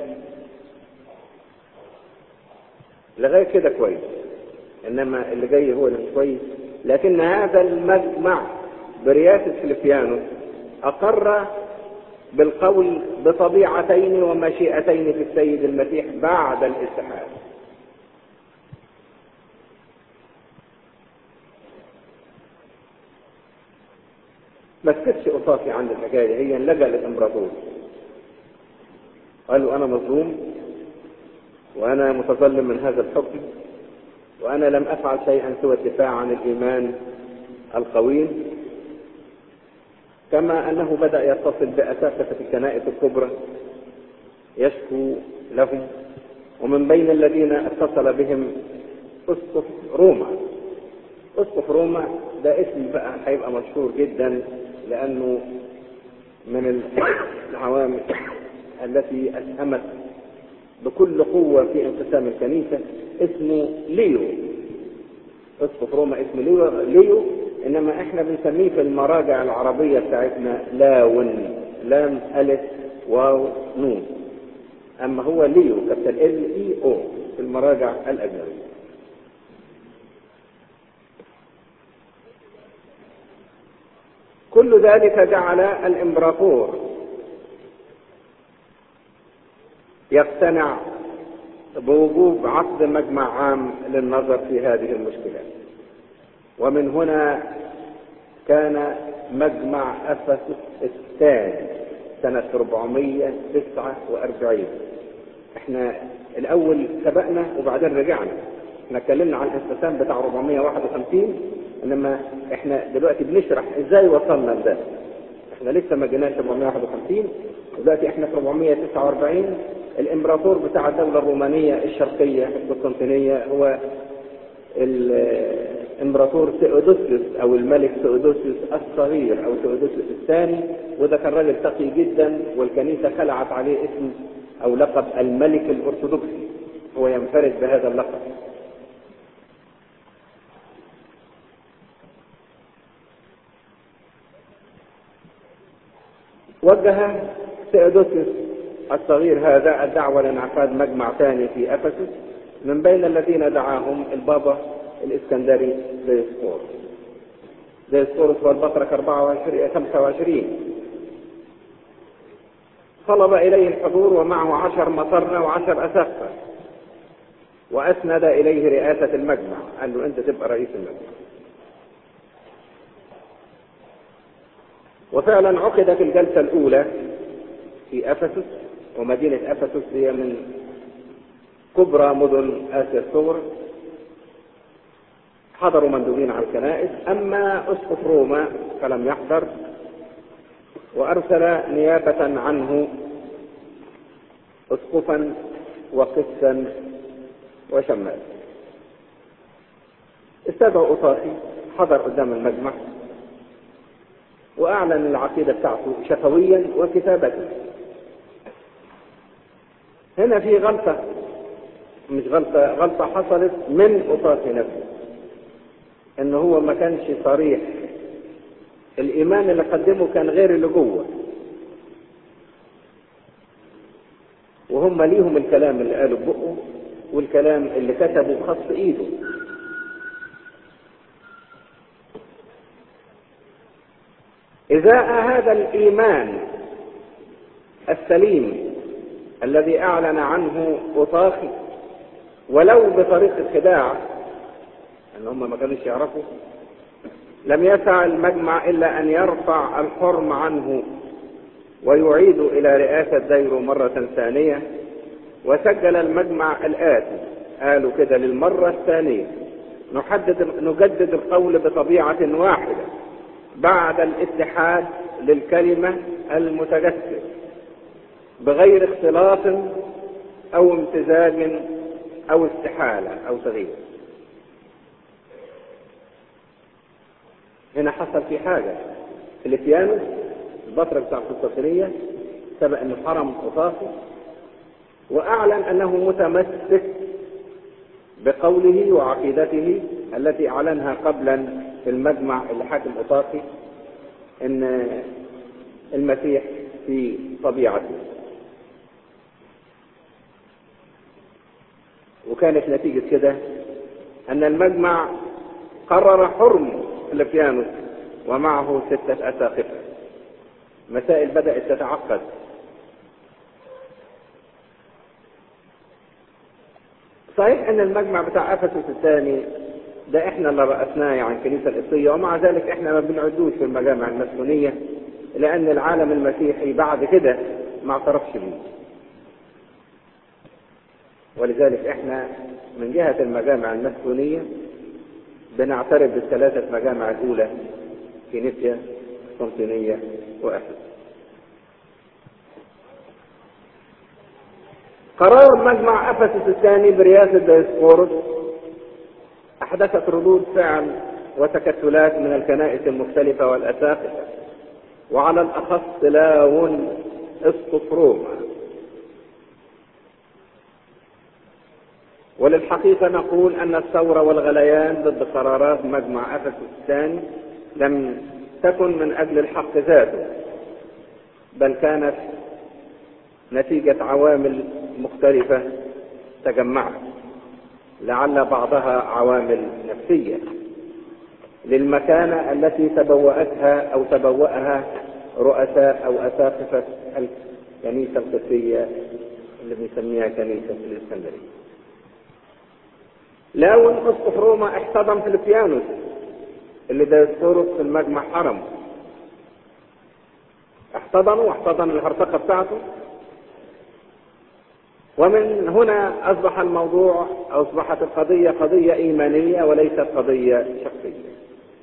لغاية كده كويس إنما اللي جاي هو اللي مش كويس لكن هذا المجمع برئاسة فليبيانو أقر بالقول بطبيعتين ومشيئتين في السيد المسيح بعد الاتحاد ما سكتش أطافي عند الحكاية هي لجأ للإمبراطور قال له أنا مظلوم وأنا متظلم من هذا الحكم وأنا لم أفعل شيئا سوى الدفاع عن الإيمان القويم كما أنه بدأ يتصل بأساسة الكنائس الكبرى يشكو لهم ومن بين الذين اتصل بهم أسقف روما أسقف روما ده اسم بقى هيبقى مشهور جدا لأنه من العوامل التي أسهمت بكل قوة في انقسام الكنيسة اسمه ليو اسقف روما اسمه ليو, ليو انما احنا بنسميه في المراجع العربية بتاعتنا لاون لام الف واو نون اما هو ليو كابتن ال اي او في المراجع الاجنبية كل ذلك جعل الامبراطور يقتنع بوجوب عقد مجمع عام للنظر في هذه المشكلات ومن هنا كان مجمع افسس الثاني سنة 449 احنا الاول سبقنا وبعدين رجعنا احنا اتكلمنا عن الانقسام بتاع 451 انما احنا دلوقتي بنشرح ازاي وصلنا لده احنا لسه ما جيناش 451 دلوقتي احنا في 449 الامبراطور بتاع الدولة الرومانية الشرقية القسطنطينية هو الامبراطور تيودوسيوس او الملك تيودوسيوس الصغير او تيودوسيوس الثاني وده كان راجل تقي جدا والكنيسة خلعت عليه اسم او لقب الملك الارثوذكسي هو ينفرد بهذا اللقب وجه تيودوسيوس الصغير هذا الدعوة لانعقاد مجمع ثاني في أفسس من بين الذين دعاهم البابا الإسكندري ديسقورس ديسقورس هو البطرك 24 25 طلب إليه الحضور ومعه عشر مطرنة وعشر أساقفة وأسند إليه رئاسة المجمع قال له أنت تبقى رئيس المجمع وفعلا عقدت الجلسة الأولى في أفسس ومدينة أفسس هي من كبرى مدن آسيا الصغرى حضروا مندوبين على الكنائس أما أسقف روما فلم يحضر وأرسل نيابة عنه أسقفا وقسا وشمال استدعوا أطاقي حضر قدام المجمع وأعلن العقيدة بتاعته شفويا وكتابة هنا في غلطة مش غلطة غلطة حصلت من أطاقي نفسه إن هو ما كانش صريح الإيمان اللي قدمه كان غير اللي جوه وهم ليهم الكلام اللي قاله ببقه والكلام اللي كتبه بخص ايده إذا هذا الإيمان السليم الذي أعلن عنه أطاخي ولو بطريقة خداع أن هم ما كانوش يعرفوا لم يسع المجمع إلا أن يرفع الحرم عنه ويعيد إلى رئاسة ديره مرة ثانية وسجل المجمع الآتي قالوا كده للمرة الثانية نحدد نجدد القول بطبيعة واحدة بعد الاتحاد للكلمة المتجسد بغير اختلاط أو امتزاج أو استحالة أو تغيير هنا حصل في حاجة الاتيانوس البطرة بتاع القسطنطينية سبق انه حرم قطافه واعلن انه متمسك بقوله وعقيدته التي اعلنها قبلا في المجمع اللي حاكم قطافي ان المسيح في طبيعته وكانت نتيجة كده ان المجمع قرر حرم الافيانوس ومعه ستة اساقفة مسائل بدأت تتعقد صحيح ان المجمع بتاع افسس الثاني ده احنا اللي رأسناه عن الكنيسة القبطية ومع ذلك احنا ما بنعدوش في المجامع المسكونية لان العالم المسيحي بعد كده ما اعترفش بيه ولذلك احنا من جهة المجامع المسكونية بنعترف بالثلاثة مجامع الأولى كنيسيا قسطنطينية وأفسس قرار مجمع أفسس الثاني برئاسة ديسقورس أحدثت ردود فعل وتكتلات من الكنائس المختلفة والأساقفة وعلى الأخص لاون اسقف روما وللحقيقة نقول أن الثورة والغليان ضد قرارات مجمع أفسس الثاني لم تكن من أجل الحق ذاته بل كانت نتيجة عوامل مختلفة تجمعت لعل بعضها عوامل نفسية للمكانة التي تبوأتها أو تبوأها رؤساء أو أساقفة الكنيسة القبطية اللي بنسميها كنيسة الإسكندرية. لاون اسقف روما احتضن فيليبيانوس اللي ديسقورس في المجمع حرم احتضنوا واحتضن الهرطقة بتاعته ومن هنا أصبح الموضوع أصبحت القضية قضية إيمانية وليست قضية شخصية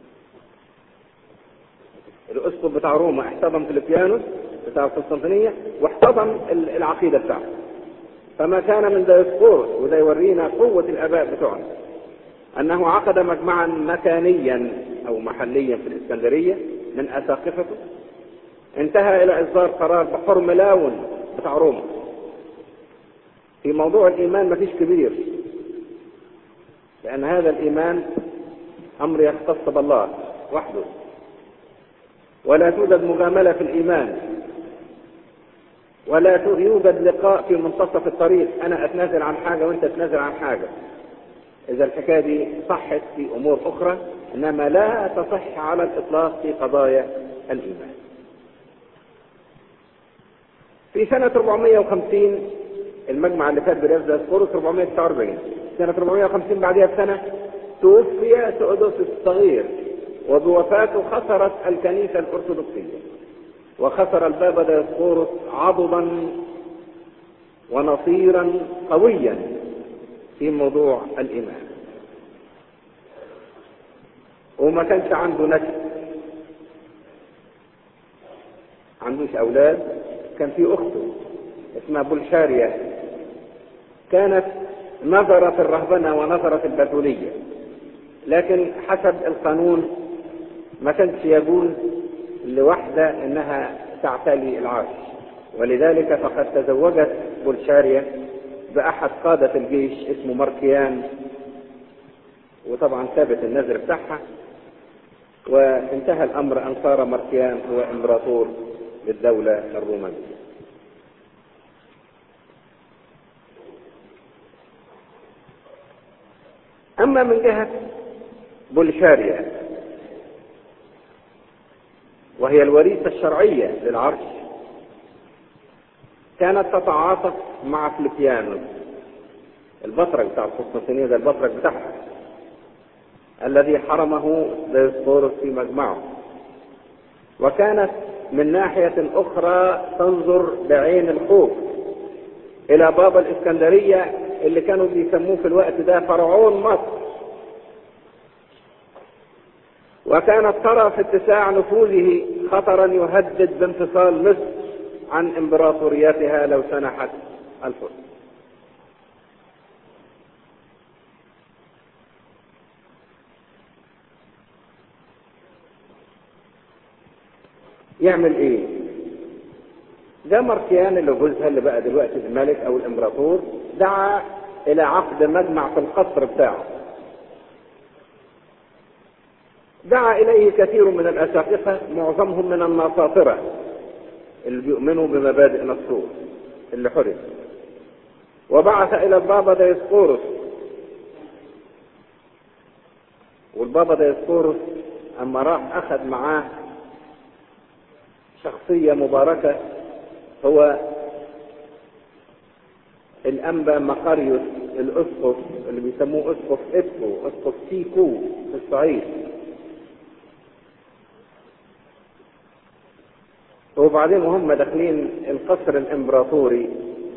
الأسقف بتاع روما احتضن فيليبيانوس بتاع القسطنطينية واحتضن العقيدة بتاعته فما كان من ديسقورس وده يورينا قوة الآباء بتوعنا أنه عقد مجمعا مكانيا أو محليا في الإسكندرية من أساقفته انتهى إلى إصدار قرار بحرم لاون بتاع روما في موضوع الإيمان مفيش كبير لأن هذا الإيمان أمر يختص بالله وحده ولا توجد مجاملة في الإيمان ولا يوجد لقاء في منتصف الطريق أنا أتنازل عن حاجة وأنت تتنازل عن حاجة إذا الحكاية دي صحت في أمور أخرى إنما لا تصح على الإطلاق في قضايا الإيمان في سنة 450 المجمع اللي فات برياض ديسقورس 449 سنة 450 بعدها بسنة توفي تؤدوس الصغير وبوفاته خسرت الكنيسة الأرثوذكسية وخسر البابا ديسقورس عضدا ونصيرا قويا في موضوع الإيمان وما كانش عنده نسل عندوش أولاد كان في أخته اسمها بولشاريا كانت نظرت الرهبنة ونظرت البتولية لكن حسب القانون ما كانش يجوز لوحدة انها تعتلي العرش ولذلك فقد تزوجت بولشاريا بأحد قادة الجيش اسمه ماركيان وطبعا ثابت النذر بتاعها وانتهى الأمر أن صار ماركيان هو إمبراطور للدولة الرومانية أما من جهة بولشاريا وهي الوريثة الشرعية للعرش كانت تتعاطف مع فليبيانوس البطرك بتاع القسطنطينية ده البطرك بتاعها الذي حرمه ديسقورس في مجمعه وكانت من ناحية أخرى تنظر بعين الخوف إلى بابا الإسكندرية اللي كانوا بيسموه في الوقت ده فرعون مصر وكانت ترى في اتساع نفوذه خطرا يهدد بانفصال مصر عن امبراطوريتها لو سنحت الفرس يعمل ايه ده ماركيان اللي جوزها اللي بقى دلوقتي الملك او الامبراطور دعا الى عقد مجمع في القصر بتاعه دعا اليه كثير من الاساقفه معظمهم من الناصاطره اللي بيؤمنوا بمبادئ نصور اللي حرم وبعث الى البابا ديسقورس والبابا ديسقورس اما راح اخذ معاه شخصية مباركة هو الأنبا مقاريوس الأسقف اللي بيسموه أسقف إسكو أسقف سيكو في الصعيد وبعدين وهم داخلين القصر الإمبراطوري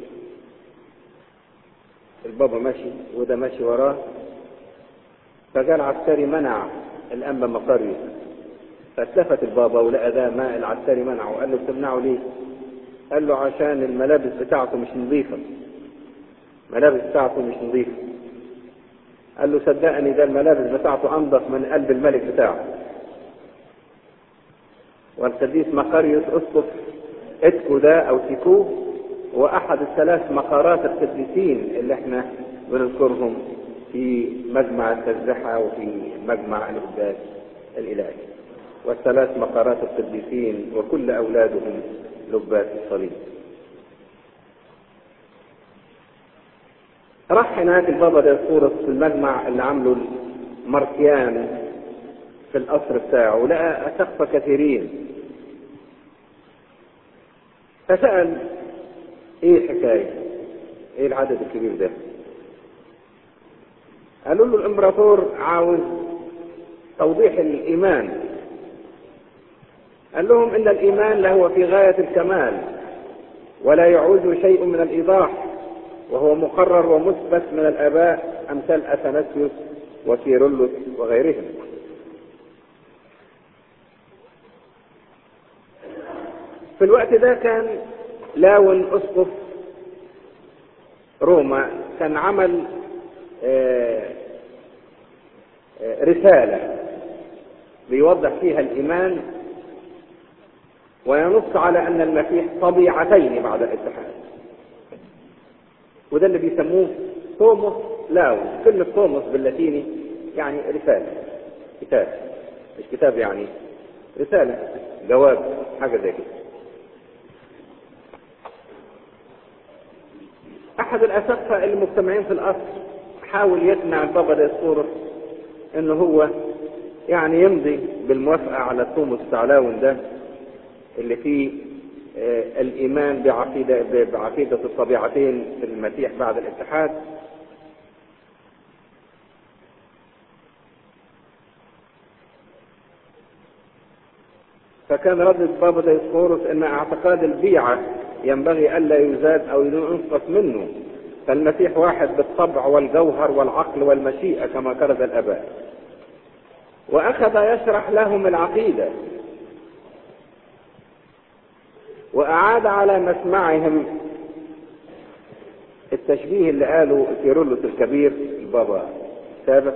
البابا ماشي وده ماشي وراه فجاء العسكري منع الأنبا مقاريوس فاتلفت البابا ولقى ده ما العسكري منعه قال له بتمنعه ليه؟ قال له عشان الملابس بتاعته مش نظيفة الملابس بتاعته مش نظيفة قال له صدقني ده الملابس بتاعته أنظف من قلب الملك بتاعه والقديس مقاريوس أسقف إتكو ده أو تيكو هو أحد الثلاث مقارات القديسين اللي احنا بنذكرهم في مجمع التسبحة وفي مجمع القداس الإلهي والثلاث مقارات القديسين وكل أولادهم لبات الصليب راح هناك البابا ديسقورس في المجمع اللي عامله ماركيان في القصر بتاعه ولقى أسقف كثيرين فسأل ايه الحكاية ايه العدد الكبير ده قالوا له الامبراطور عاوز توضيح الايمان قال لهم ان الايمان لهو في غايه الكمال ولا يعوز شيء من الايضاح وهو مقرر ومثبت من الاباء امثال اثناسيوس وكيرلس وغيرهم في الوقت ده كان لاون اسقف روما كان عمل آه، آه، رسالة بيوضح فيها الإيمان وينص على أن المسيح طبيعتين بعد الاتحاد وده اللي بيسموه توموس لاو كلمة توموس باللاتيني يعني رسالة كتاب مش كتاب يعني رسالة جواب حاجة زي كده أحد الأسقفة المجتمعين في الأصل حاول يقنع البابا ديسقورس إن هو يعني يمضي بالموافقة على توموس التعلاون ده اللي فيه آه، الإيمان بعقيدة بعقيدة الطبيعتين في المسيح بعد الاتحاد فكان رد بابا ديسقورس ان اعتقاد البيعة ينبغي الا يزاد او ينقص منه فالمسيح واحد بالطبع والجوهر والعقل والمشيئة كما كرز الاباء واخذ يشرح لهم العقيدة واعاد على مسمعهم التشبيه اللي قاله كيرلس الكبير البابا سابق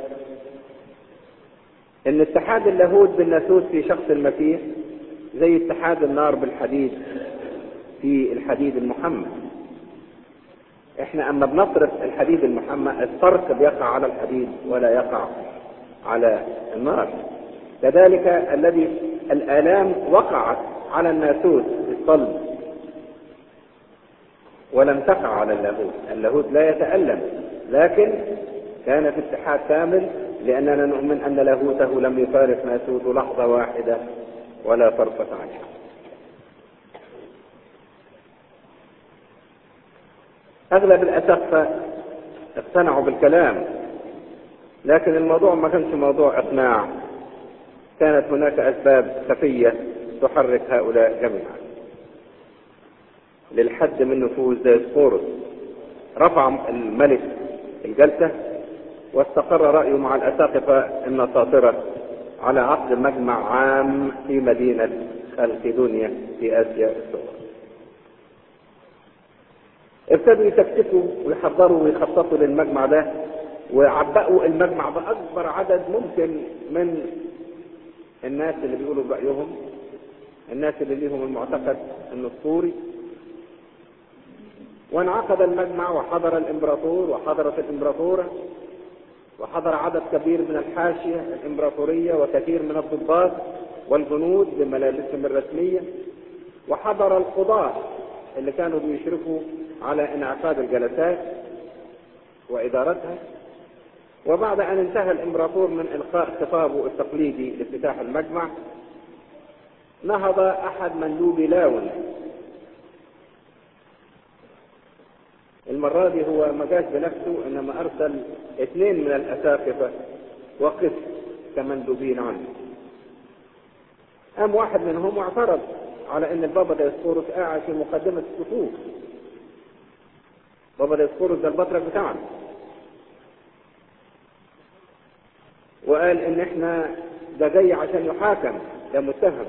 ان اتحاد اللاهوت بالناسوت في شخص المسيح زي اتحاد النار بالحديد في الحديد المحمد احنا اما بنطرف الحديد المحمد الطرق بيقع على الحديد ولا يقع على النار كذلك الذي الالام وقعت على الناسوت في الصلب ولم تقع على اللاهوت اللاهوت لا يتألم لكن كان في اتحاد كامل لأننا نؤمن أن لاهوته لم يفارق ناسوته لحظة واحدة ولا طرفة عين أغلب الأسقفة اقتنعوا بالكلام لكن الموضوع ما كانش موضوع إقناع كانت هناك أسباب خفية تحرك هؤلاء جميعا للحد من نفوذ ديسقورس رفع الملك الجلسة واستقر رأيه مع الأساقفة النصاصرة على عقد مجمع عام في مدينة خلقدونيا في آسيا الصغرى ابتدوا يتكتكوا ويحضروا ويخططوا للمجمع ده وعبقوا المجمع بأكبر عدد ممكن من الناس اللي بيقولوا برأيهم الناس اللي ليهم المعتقد النسطوري وانعقد المجمع وحضر الامبراطور وحضرت الامبراطوره وحضر عدد كبير من الحاشيه الامبراطوريه وكثير من الضباط والجنود بملابسهم الرسميه وحضر القضاه اللي كانوا بيشرفوا على انعقاد الجلسات وادارتها وبعد ان انتهى الامبراطور من القاء خطابه التقليدي لافتتاح المجمع نهض احد مندوبي لاون المرة دي هو ما جاش بنفسه انما ارسل اثنين من الاساقفة وقف كمندوبين عنه قام واحد منهم واعترض على ان البابا ديسقورس قاعد في مقدمة الصفوف بابا ديسقورس ده البطرك بتاعنا وقال ان احنا ده جاي عشان يحاكم ده متهم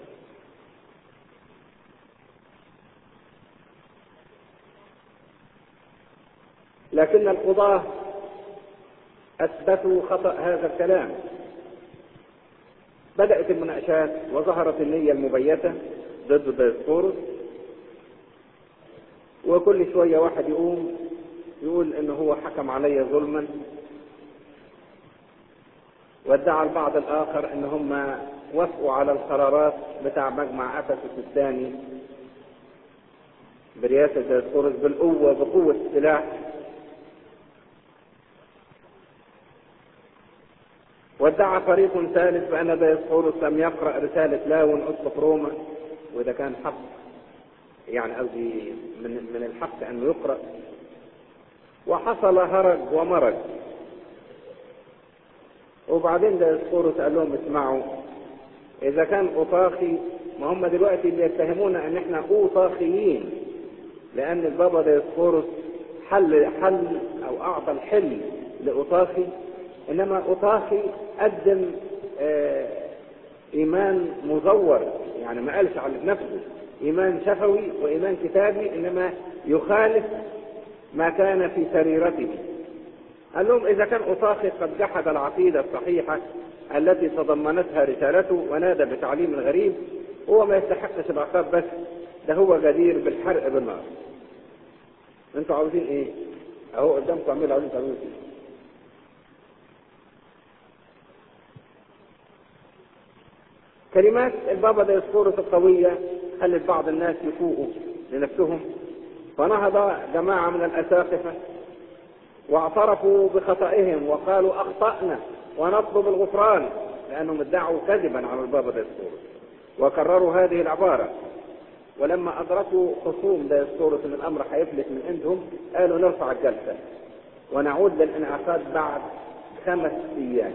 لكن القضاة أثبتوا خطأ هذا الكلام بدأت المناقشات وظهرت النية المبيتة ضد ديسقورس وكل شوية واحد يقوم يقول إن هو حكم علي ظلما وادعى البعض الآخر إن هم وافقوا على القرارات بتاع مجمع أفسس الثاني برئاسة ديسقورس بالقوة بقوة السلاح وادعى فريق ثالث بأن ديسقورس لم يقرأ رسالة لاون أسقف روما وإذا كان حق يعني قصدي من من الحق أنه يقرأ وحصل هرج ومرج وبعدين ديسقورس قال لهم اسمعوا إذا كان أوطاخي ما هم دلوقتي بيتهمونا إن إحنا أوطاخيين لأن البابا ديسقورس حل حل أو أعطى الحل لأوطاخي انما اوطاخي قدم آه ايمان مزور يعني ما قالش على نفسه ايمان شفوي وايمان كتابي انما يخالف ما كان في سريرته قال لهم إذا كان أطاخي قد جحد العقيدة الصحيحة التي تضمنتها رسالته ونادى بتعليم غريب هو ما يستحقش العقاب بس ده هو جدير بالحرق بالنار انتوا عاوزين ايه اهو قدامكم اعملوا عاوزين تعملوا ايه كلمات البابا ديسقورس القوية خلت بعض الناس يفوقوا لنفسهم فنهض جماعة من الأساقفة واعترفوا بخطئهم وقالوا أخطأنا ونطلب الغفران لأنهم ادعوا كذبا على البابا ديسقورس وكرروا هذه العبارة ولما أدركوا خصوم ديسقورس أن الأمر هيفلت من عندهم قالوا نرفع الجلسة ونعود للانعقاد بعد خمس أيام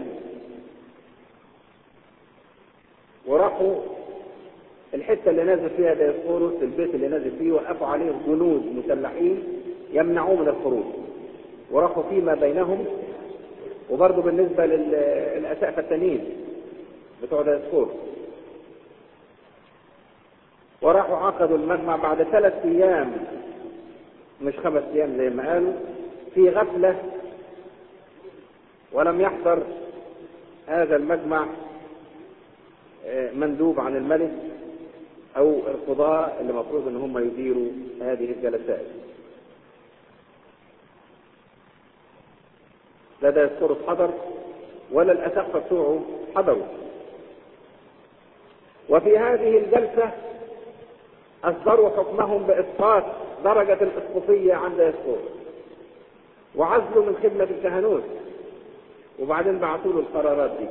وراحوا الحته اللي نازل فيها ديسقورس البيت اللي نازل فيه وقفوا عليه جنود مسلحين يمنعوه من الخروج وراحوا فيما بينهم وبرضه بالنسبه للاسقفه التانيين بتوع ديسقورس وراحوا عقدوا المجمع بعد ثلاث ايام مش خمس ايام زي ما قالوا في غفله ولم يحضر هذا المجمع مندوب عن الملك او القضاة اللي مفروض ان هم يديروا هذه الجلسات لا ده الصرف حضر ولا الاسقفة بتوعه حضروا وفي هذه الجلسة اصدروا حكمهم باسقاط درجة الاسقفية عند يسقط وعزلوا من خدمة الكهنوت وبعدين بعثوا له القرارات دي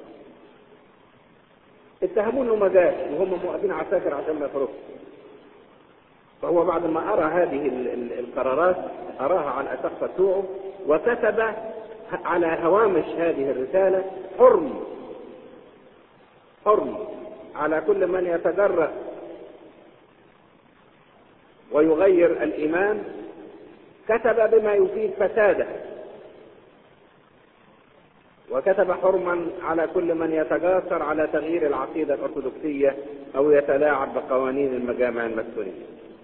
اتهموه انه ما جاش وهم موقفين عساكر عشان ما يخرجش فهو بعد ما ارى هذه ال ال القرارات اراها على الاسقفه بتوعه وكتب على هوامش هذه الرساله حرم حرم على كل من يتجرأ ويغير الايمان كتب بما يفيد فساده وكتب حرما على كل من يتجاسر على تغيير العقيدة الأرثوذكسية أو يتلاعب بقوانين المجامع المسكونية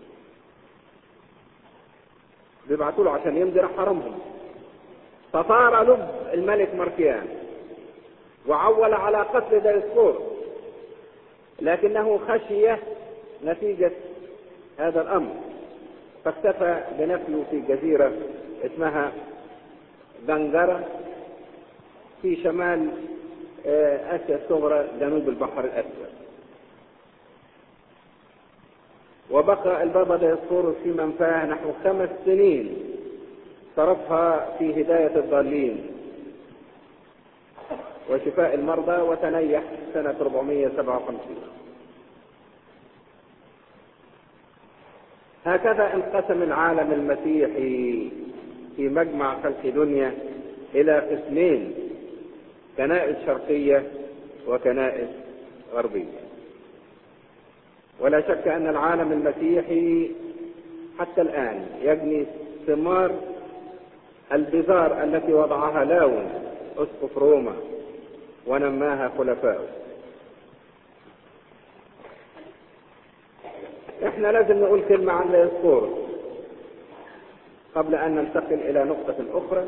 بيبعتوا له عشان يمضي راح حرمهم فطار لب الملك ماركيان وعول على قتل دايسكور لكنه خشي نتيجة هذا الأمر فاكتفى بنفيه في جزيرة اسمها بنجرة في شمال آسيا الصغرى جنوب البحر الأسود وبقى البابا ديسقورس في منفاه نحو خمس سنين صرفها في هداية الضالين وشفاء المرضى وتنيح سنة 457 هكذا انقسم العالم المسيحي في مجمع خلق دنيا إلى قسمين كنائس شرقية وكنائس غربية ولا شك أن العالم المسيحي حتى الآن يجني ثمار البذار التي وضعها لاون أسقف روما ونماها خلفاؤه احنا لازم نقول كلمة عن ديسقورس قبل أن ننتقل إلى نقطة أخرى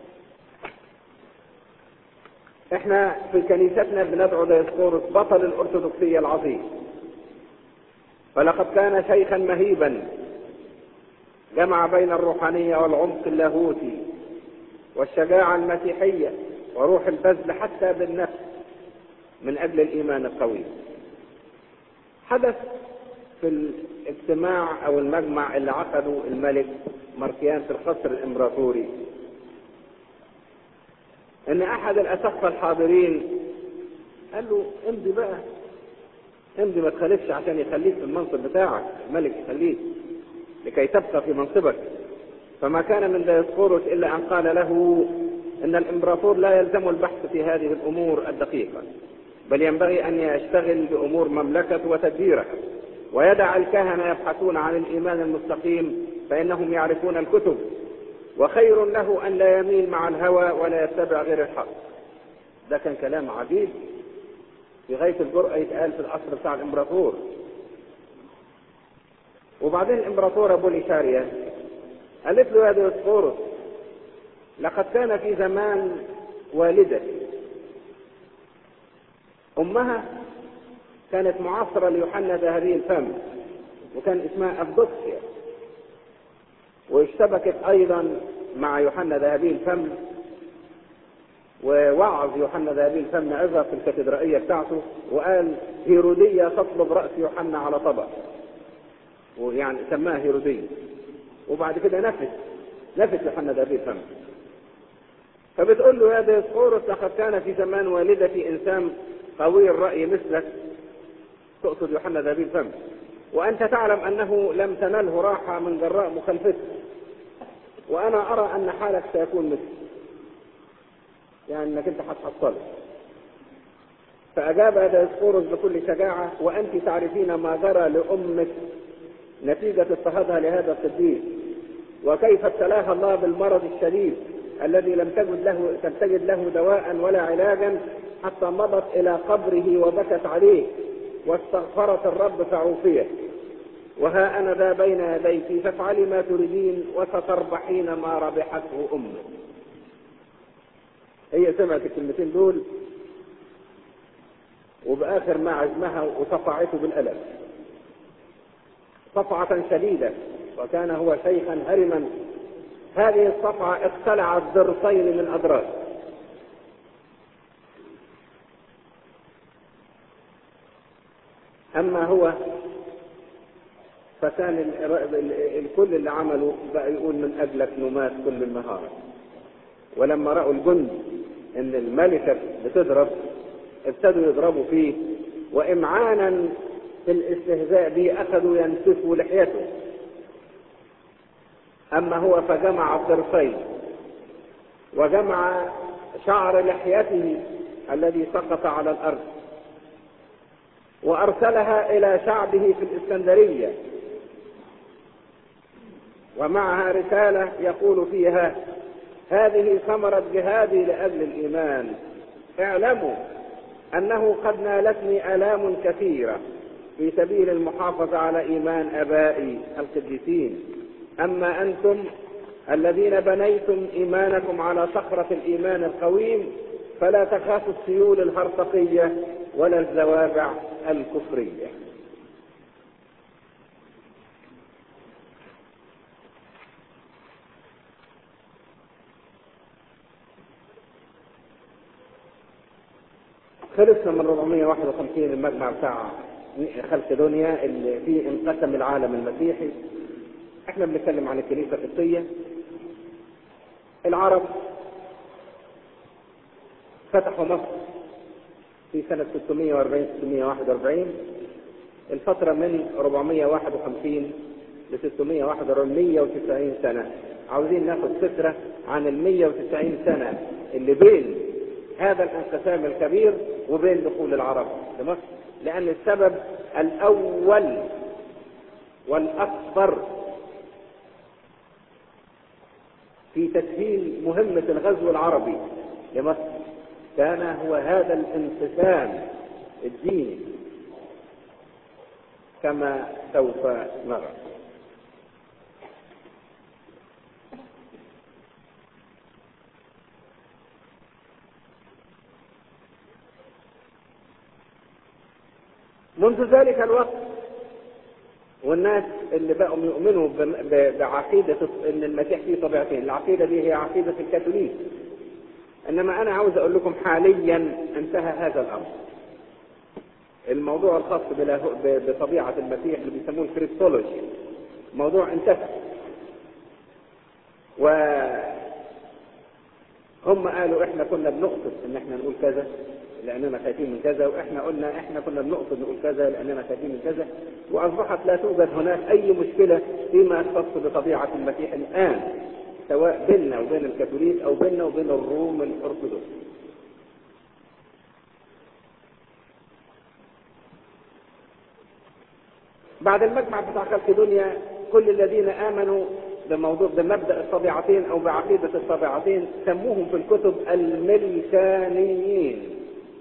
احنا في كنيستنا بندعو ديسقورس بطل الأرثوذكسية العظيم فلقد كان شيخا مهيبا جمع بين الروحانية والعمق اللاهوتي والشجاعة المسيحية وروح البذل حتى بالنفس من أجل الإيمان القوي حدث في الاجتماع أو المجمع اللي عقده الملك ماركيان في القصر الإمبراطوري إن أحد الأسقفة الحاضرين قال له امضي بقى امضي ما تخالفش عشان يخليك في المنصب بتاعك الملك يخليك لكي تبقى في منصبك فما كان من ديسقورس إلا أن قال له أن الإمبراطور لا يلزم البحث في هذه الأمور الدقيقة بل ينبغي أن يشتغل بأمور مملكته وتدبيرها ويدع الكهنة يبحثون عن الإيمان المستقيم فإنهم يعرفون الكتب وخير له أن لا يميل مع الهوى ولا يتبع غير الحق ده كان كلام عجيب في غاية الجرأة يتقال في العصر بتاع الإمبراطور وبعدين الإمبراطورة بوليشاريا قالت له يا ديسقورس لقد كان في زمان والدة أمها كانت معاصرة ليوحنا ذهبي الفم وكان اسمها أفدوكسيا واشتبكت أيضا مع يوحنا ذهبي الفم ووعظ يوحنا ذهبي الفم عظة في الكاتدرائية بتاعته وقال هيرودية تطلب رأس يوحنا على طبق ويعني سماها هيرودية وبعد كده نفت نفت يوحنا ذهبي الفم فبتقول له يا ديسقورس لقد كان في زمان والدتي إنسان قوي الرأي مثلك تقصد يوحنا ذهبي الفم وأنت تعلم أنه لم تنله راحة من جراء مخالفتك وأنا أرى أن حالك سيكون مثل يعني أنك أنت هتحصله فأجاب ديسقورس بكل شجاعة وأنت تعرفين ما جرى لأمك نتيجة اضطهادها لهذا القديس وكيف ابتلاها الله بالمرض الشديد الذي لم تجد له لم تجد له دواء ولا علاجا حتى مضت إلى قبره وبكت عليه واستغفرت الرب فعوفيت وها أنا ذا بين يديك فافعلي ما تريدين وستربحين ما ربحته أمك هي سمعت الكلمتين دول وبآخر ما عزمها وصفعته بالألم صفعة شديدة وكان هو شيخا هرما هذه الصفعة اقتلعت ضرسين من أدراس أما هو فكان الكل اللي عمله بقى يقول من أجلك نمات كل النهار ولما رأوا الجند ان الملكة بتضرب ابتدوا يضربوا فيه وامعانا في الاستهزاء به اخذوا ينسفوا لحيته اما هو فجمع الضرسين وجمع شعر لحيته الذي سقط على الارض وارسلها الى شعبه في الاسكندريه ومعها رساله يقول فيها هذه ثمرة جهادي لأجل الإيمان اعلموا أنه قد نالتني آلام كثيرة في سبيل المحافظة على إيمان أبائي القديسين أما أنتم الذين بنيتم إيمانكم على صخرة الإيمان القويم فلا تخافوا السيول الهرطقية ولا الزوابع الكفرية خلصنا من 451 المجمع بتاع خلق دنيا اللي فيه انقسم العالم المسيحي احنا بنتكلم عن الكنيسه القبطيه العرب فتحوا مصر في سنة 640 641 الفترة من 451 ل 641 190 سنة عاوزين ناخد فكرة عن ال 190 سنة اللي بين هذا الانقسام الكبير وبين دخول العرب لمصر لأن السبب الأول والأكبر في تسهيل مهمة الغزو العربي لمصر كان هو هذا الانقسام الديني كما سوف نرى منذ ذلك الوقت والناس اللي بقوا يؤمنوا بعقيدة ان المسيح فيه طبيعتين العقيدة دي هي عقيدة الكاثوليك انما انا عاوز اقول لكم حاليا انتهى هذا الامر الموضوع الخاص بطبيعة المسيح اللي بيسموه الكريستولوجي موضوع انتهى و هم قالوا احنا كنا بنقصد ان احنا نقول كذا لاننا خايفين من كذا واحنا قلنا احنا كنا بنقصد نقول كذا لاننا خايفين من كذا واصبحت لا توجد هناك اي مشكله فيما يختص بطبيعه المسيح الان سواء بيننا وبين الكاثوليك او بيننا وبين الروم الارثوذكس بعد المجمع بتاع خلق دنيا كل الذين امنوا بموضوع بمبدا الطبيعتين او بعقيده الطبيعتين سموهم في الكتب الملكانيين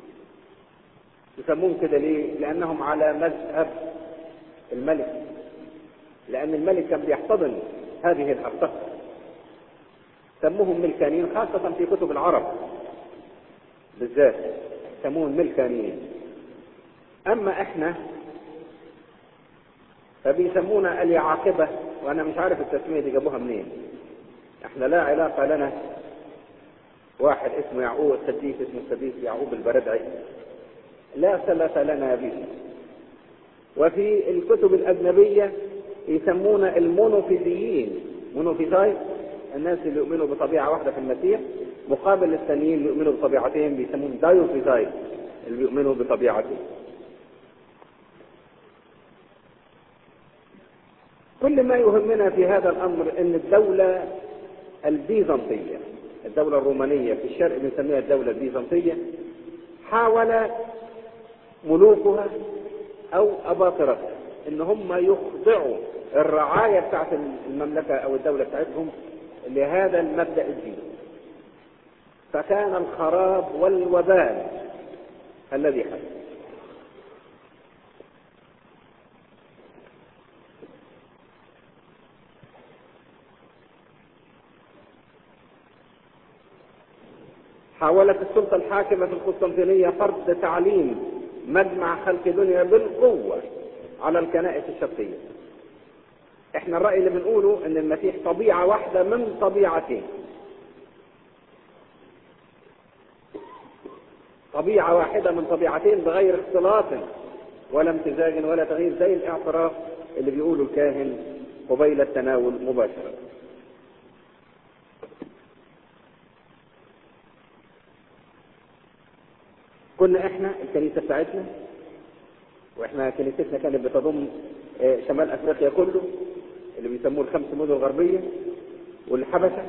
يسموهم كده ليه؟ لانهم على مذهب الملك لان الملك كان بيحتضن هذه الارطقه سموهم ملكانيين خاصة في كتب العرب بالذات سموهم ملكانيين أما إحنا فبيسمونا اليعاقبة وأنا مش عارف التسمية دي جابوها منين إحنا لا علاقة لنا واحد اسمه يعقوب القديس اسمه القديس يعقوب البردعي لا صلة لنا به وفي الكتب الأجنبية يسمونا المونوفيزيين مونوفيزاي الناس اللي يؤمنوا بطبيعة واحدة في المسيح مقابل الثانيين اللي يؤمنوا بطبيعتين بيسمون دايوفيزاي اللي بيؤمنوا بطبيعتين كل ما يهمنا في هذا الأمر أن الدولة البيزنطية الدولة الرومانية في الشرق بنسميها الدولة البيزنطية حاول ملوكها أو أباطرتها إن هم يخضعوا الرعاية بتاعت المملكة أو الدولة بتاعتهم لهذا المبدأ الديني فكان الخراب والوبال الذي حدث حاولت السلطة الحاكمة في القسطنطينية فرض تعليم مجمع خلق دنيا بالقوة على الكنائس الشرقية احنا الرأي اللي بنقوله ان المسيح طبيعة واحدة من طبيعتين طبيعة واحدة من طبيعتين بغير اختلاط ولا امتزاج ولا تغيير زي الاعتراف اللي بيقوله الكاهن قبيل التناول مباشرة كنا احنا الكنيسة بتاعتنا واحنا كنيستنا كانت بتضم شمال افريقيا كله اللي بيسموه الخمس مدن الغربية والحبشة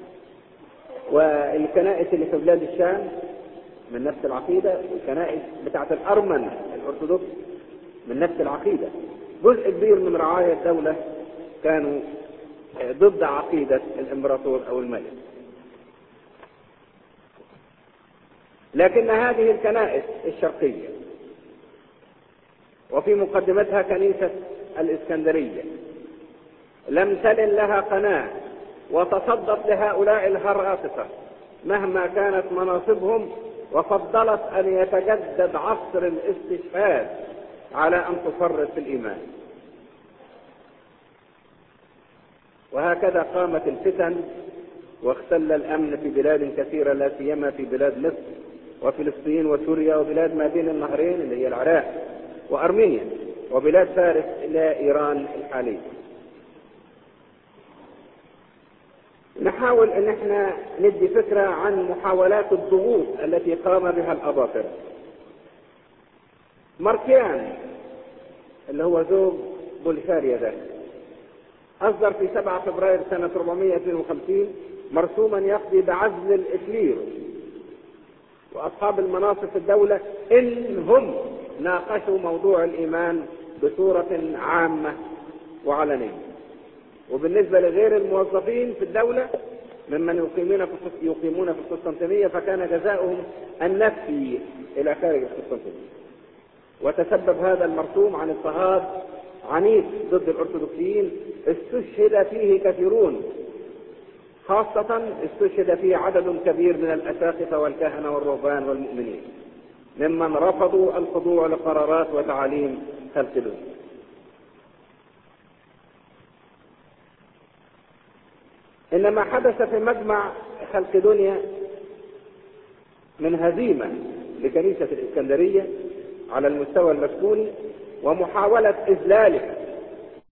والكنائس اللي في بلاد الشام من نفس العقيدة والكنائس بتاعت الأرمن الأرثوذكس من نفس العقيدة جزء كبير من رعايا الدولة كانوا ضد عقيدة الإمبراطور أو الملك لكن هذه الكنائس الشرقية وفي مقدمتها كنيسة الإسكندرية لم تلن لها قناة وتصدت لهؤلاء الهرافقة مهما كانت مناصبهم وفضلت أن يتجدد عصر الاستشهاد على أن تفرط في الإيمان وهكذا قامت الفتن واختل الأمن في بلاد كثيرة لا سيما في بلاد مصر وفلسطين وسوريا وبلاد ما بين النهرين اللي هي العراق وأرمينيا وبلاد فارس إلى إيران الحالية نحاول ان احنا ندي فكرة عن محاولات الضغوط التي قام بها الاباطرة ماركيان اللي هو زوج بوليساريا ده اصدر في 7 فبراير سنة 452 مرسوما يقضي بعزل الاكلير واصحاب المناصب في الدولة ان هم ناقشوا موضوع الايمان بصورة عامة وعلنية وبالنسبة لغير الموظفين في الدولة ممن يقيمون في يقيمون في القسطنطينية فكان جزاؤهم النفي إلى خارج القسطنطينية وتسبب هذا المرسوم عن اضطهاد عنيف ضد الأرثوذكسيين استشهد فيه كثيرون خاصة استشهد فيه عدد كبير من الأساقفة والكهنة والرهبان والمؤمنين ممن رفضوا الخضوع لقرارات وتعاليم خلق الدنيا إن ما حدث في مجمع خلق دنيا من هزيمة لكنيسة الإسكندرية على المستوى المسكوني ومحاولة إذلالها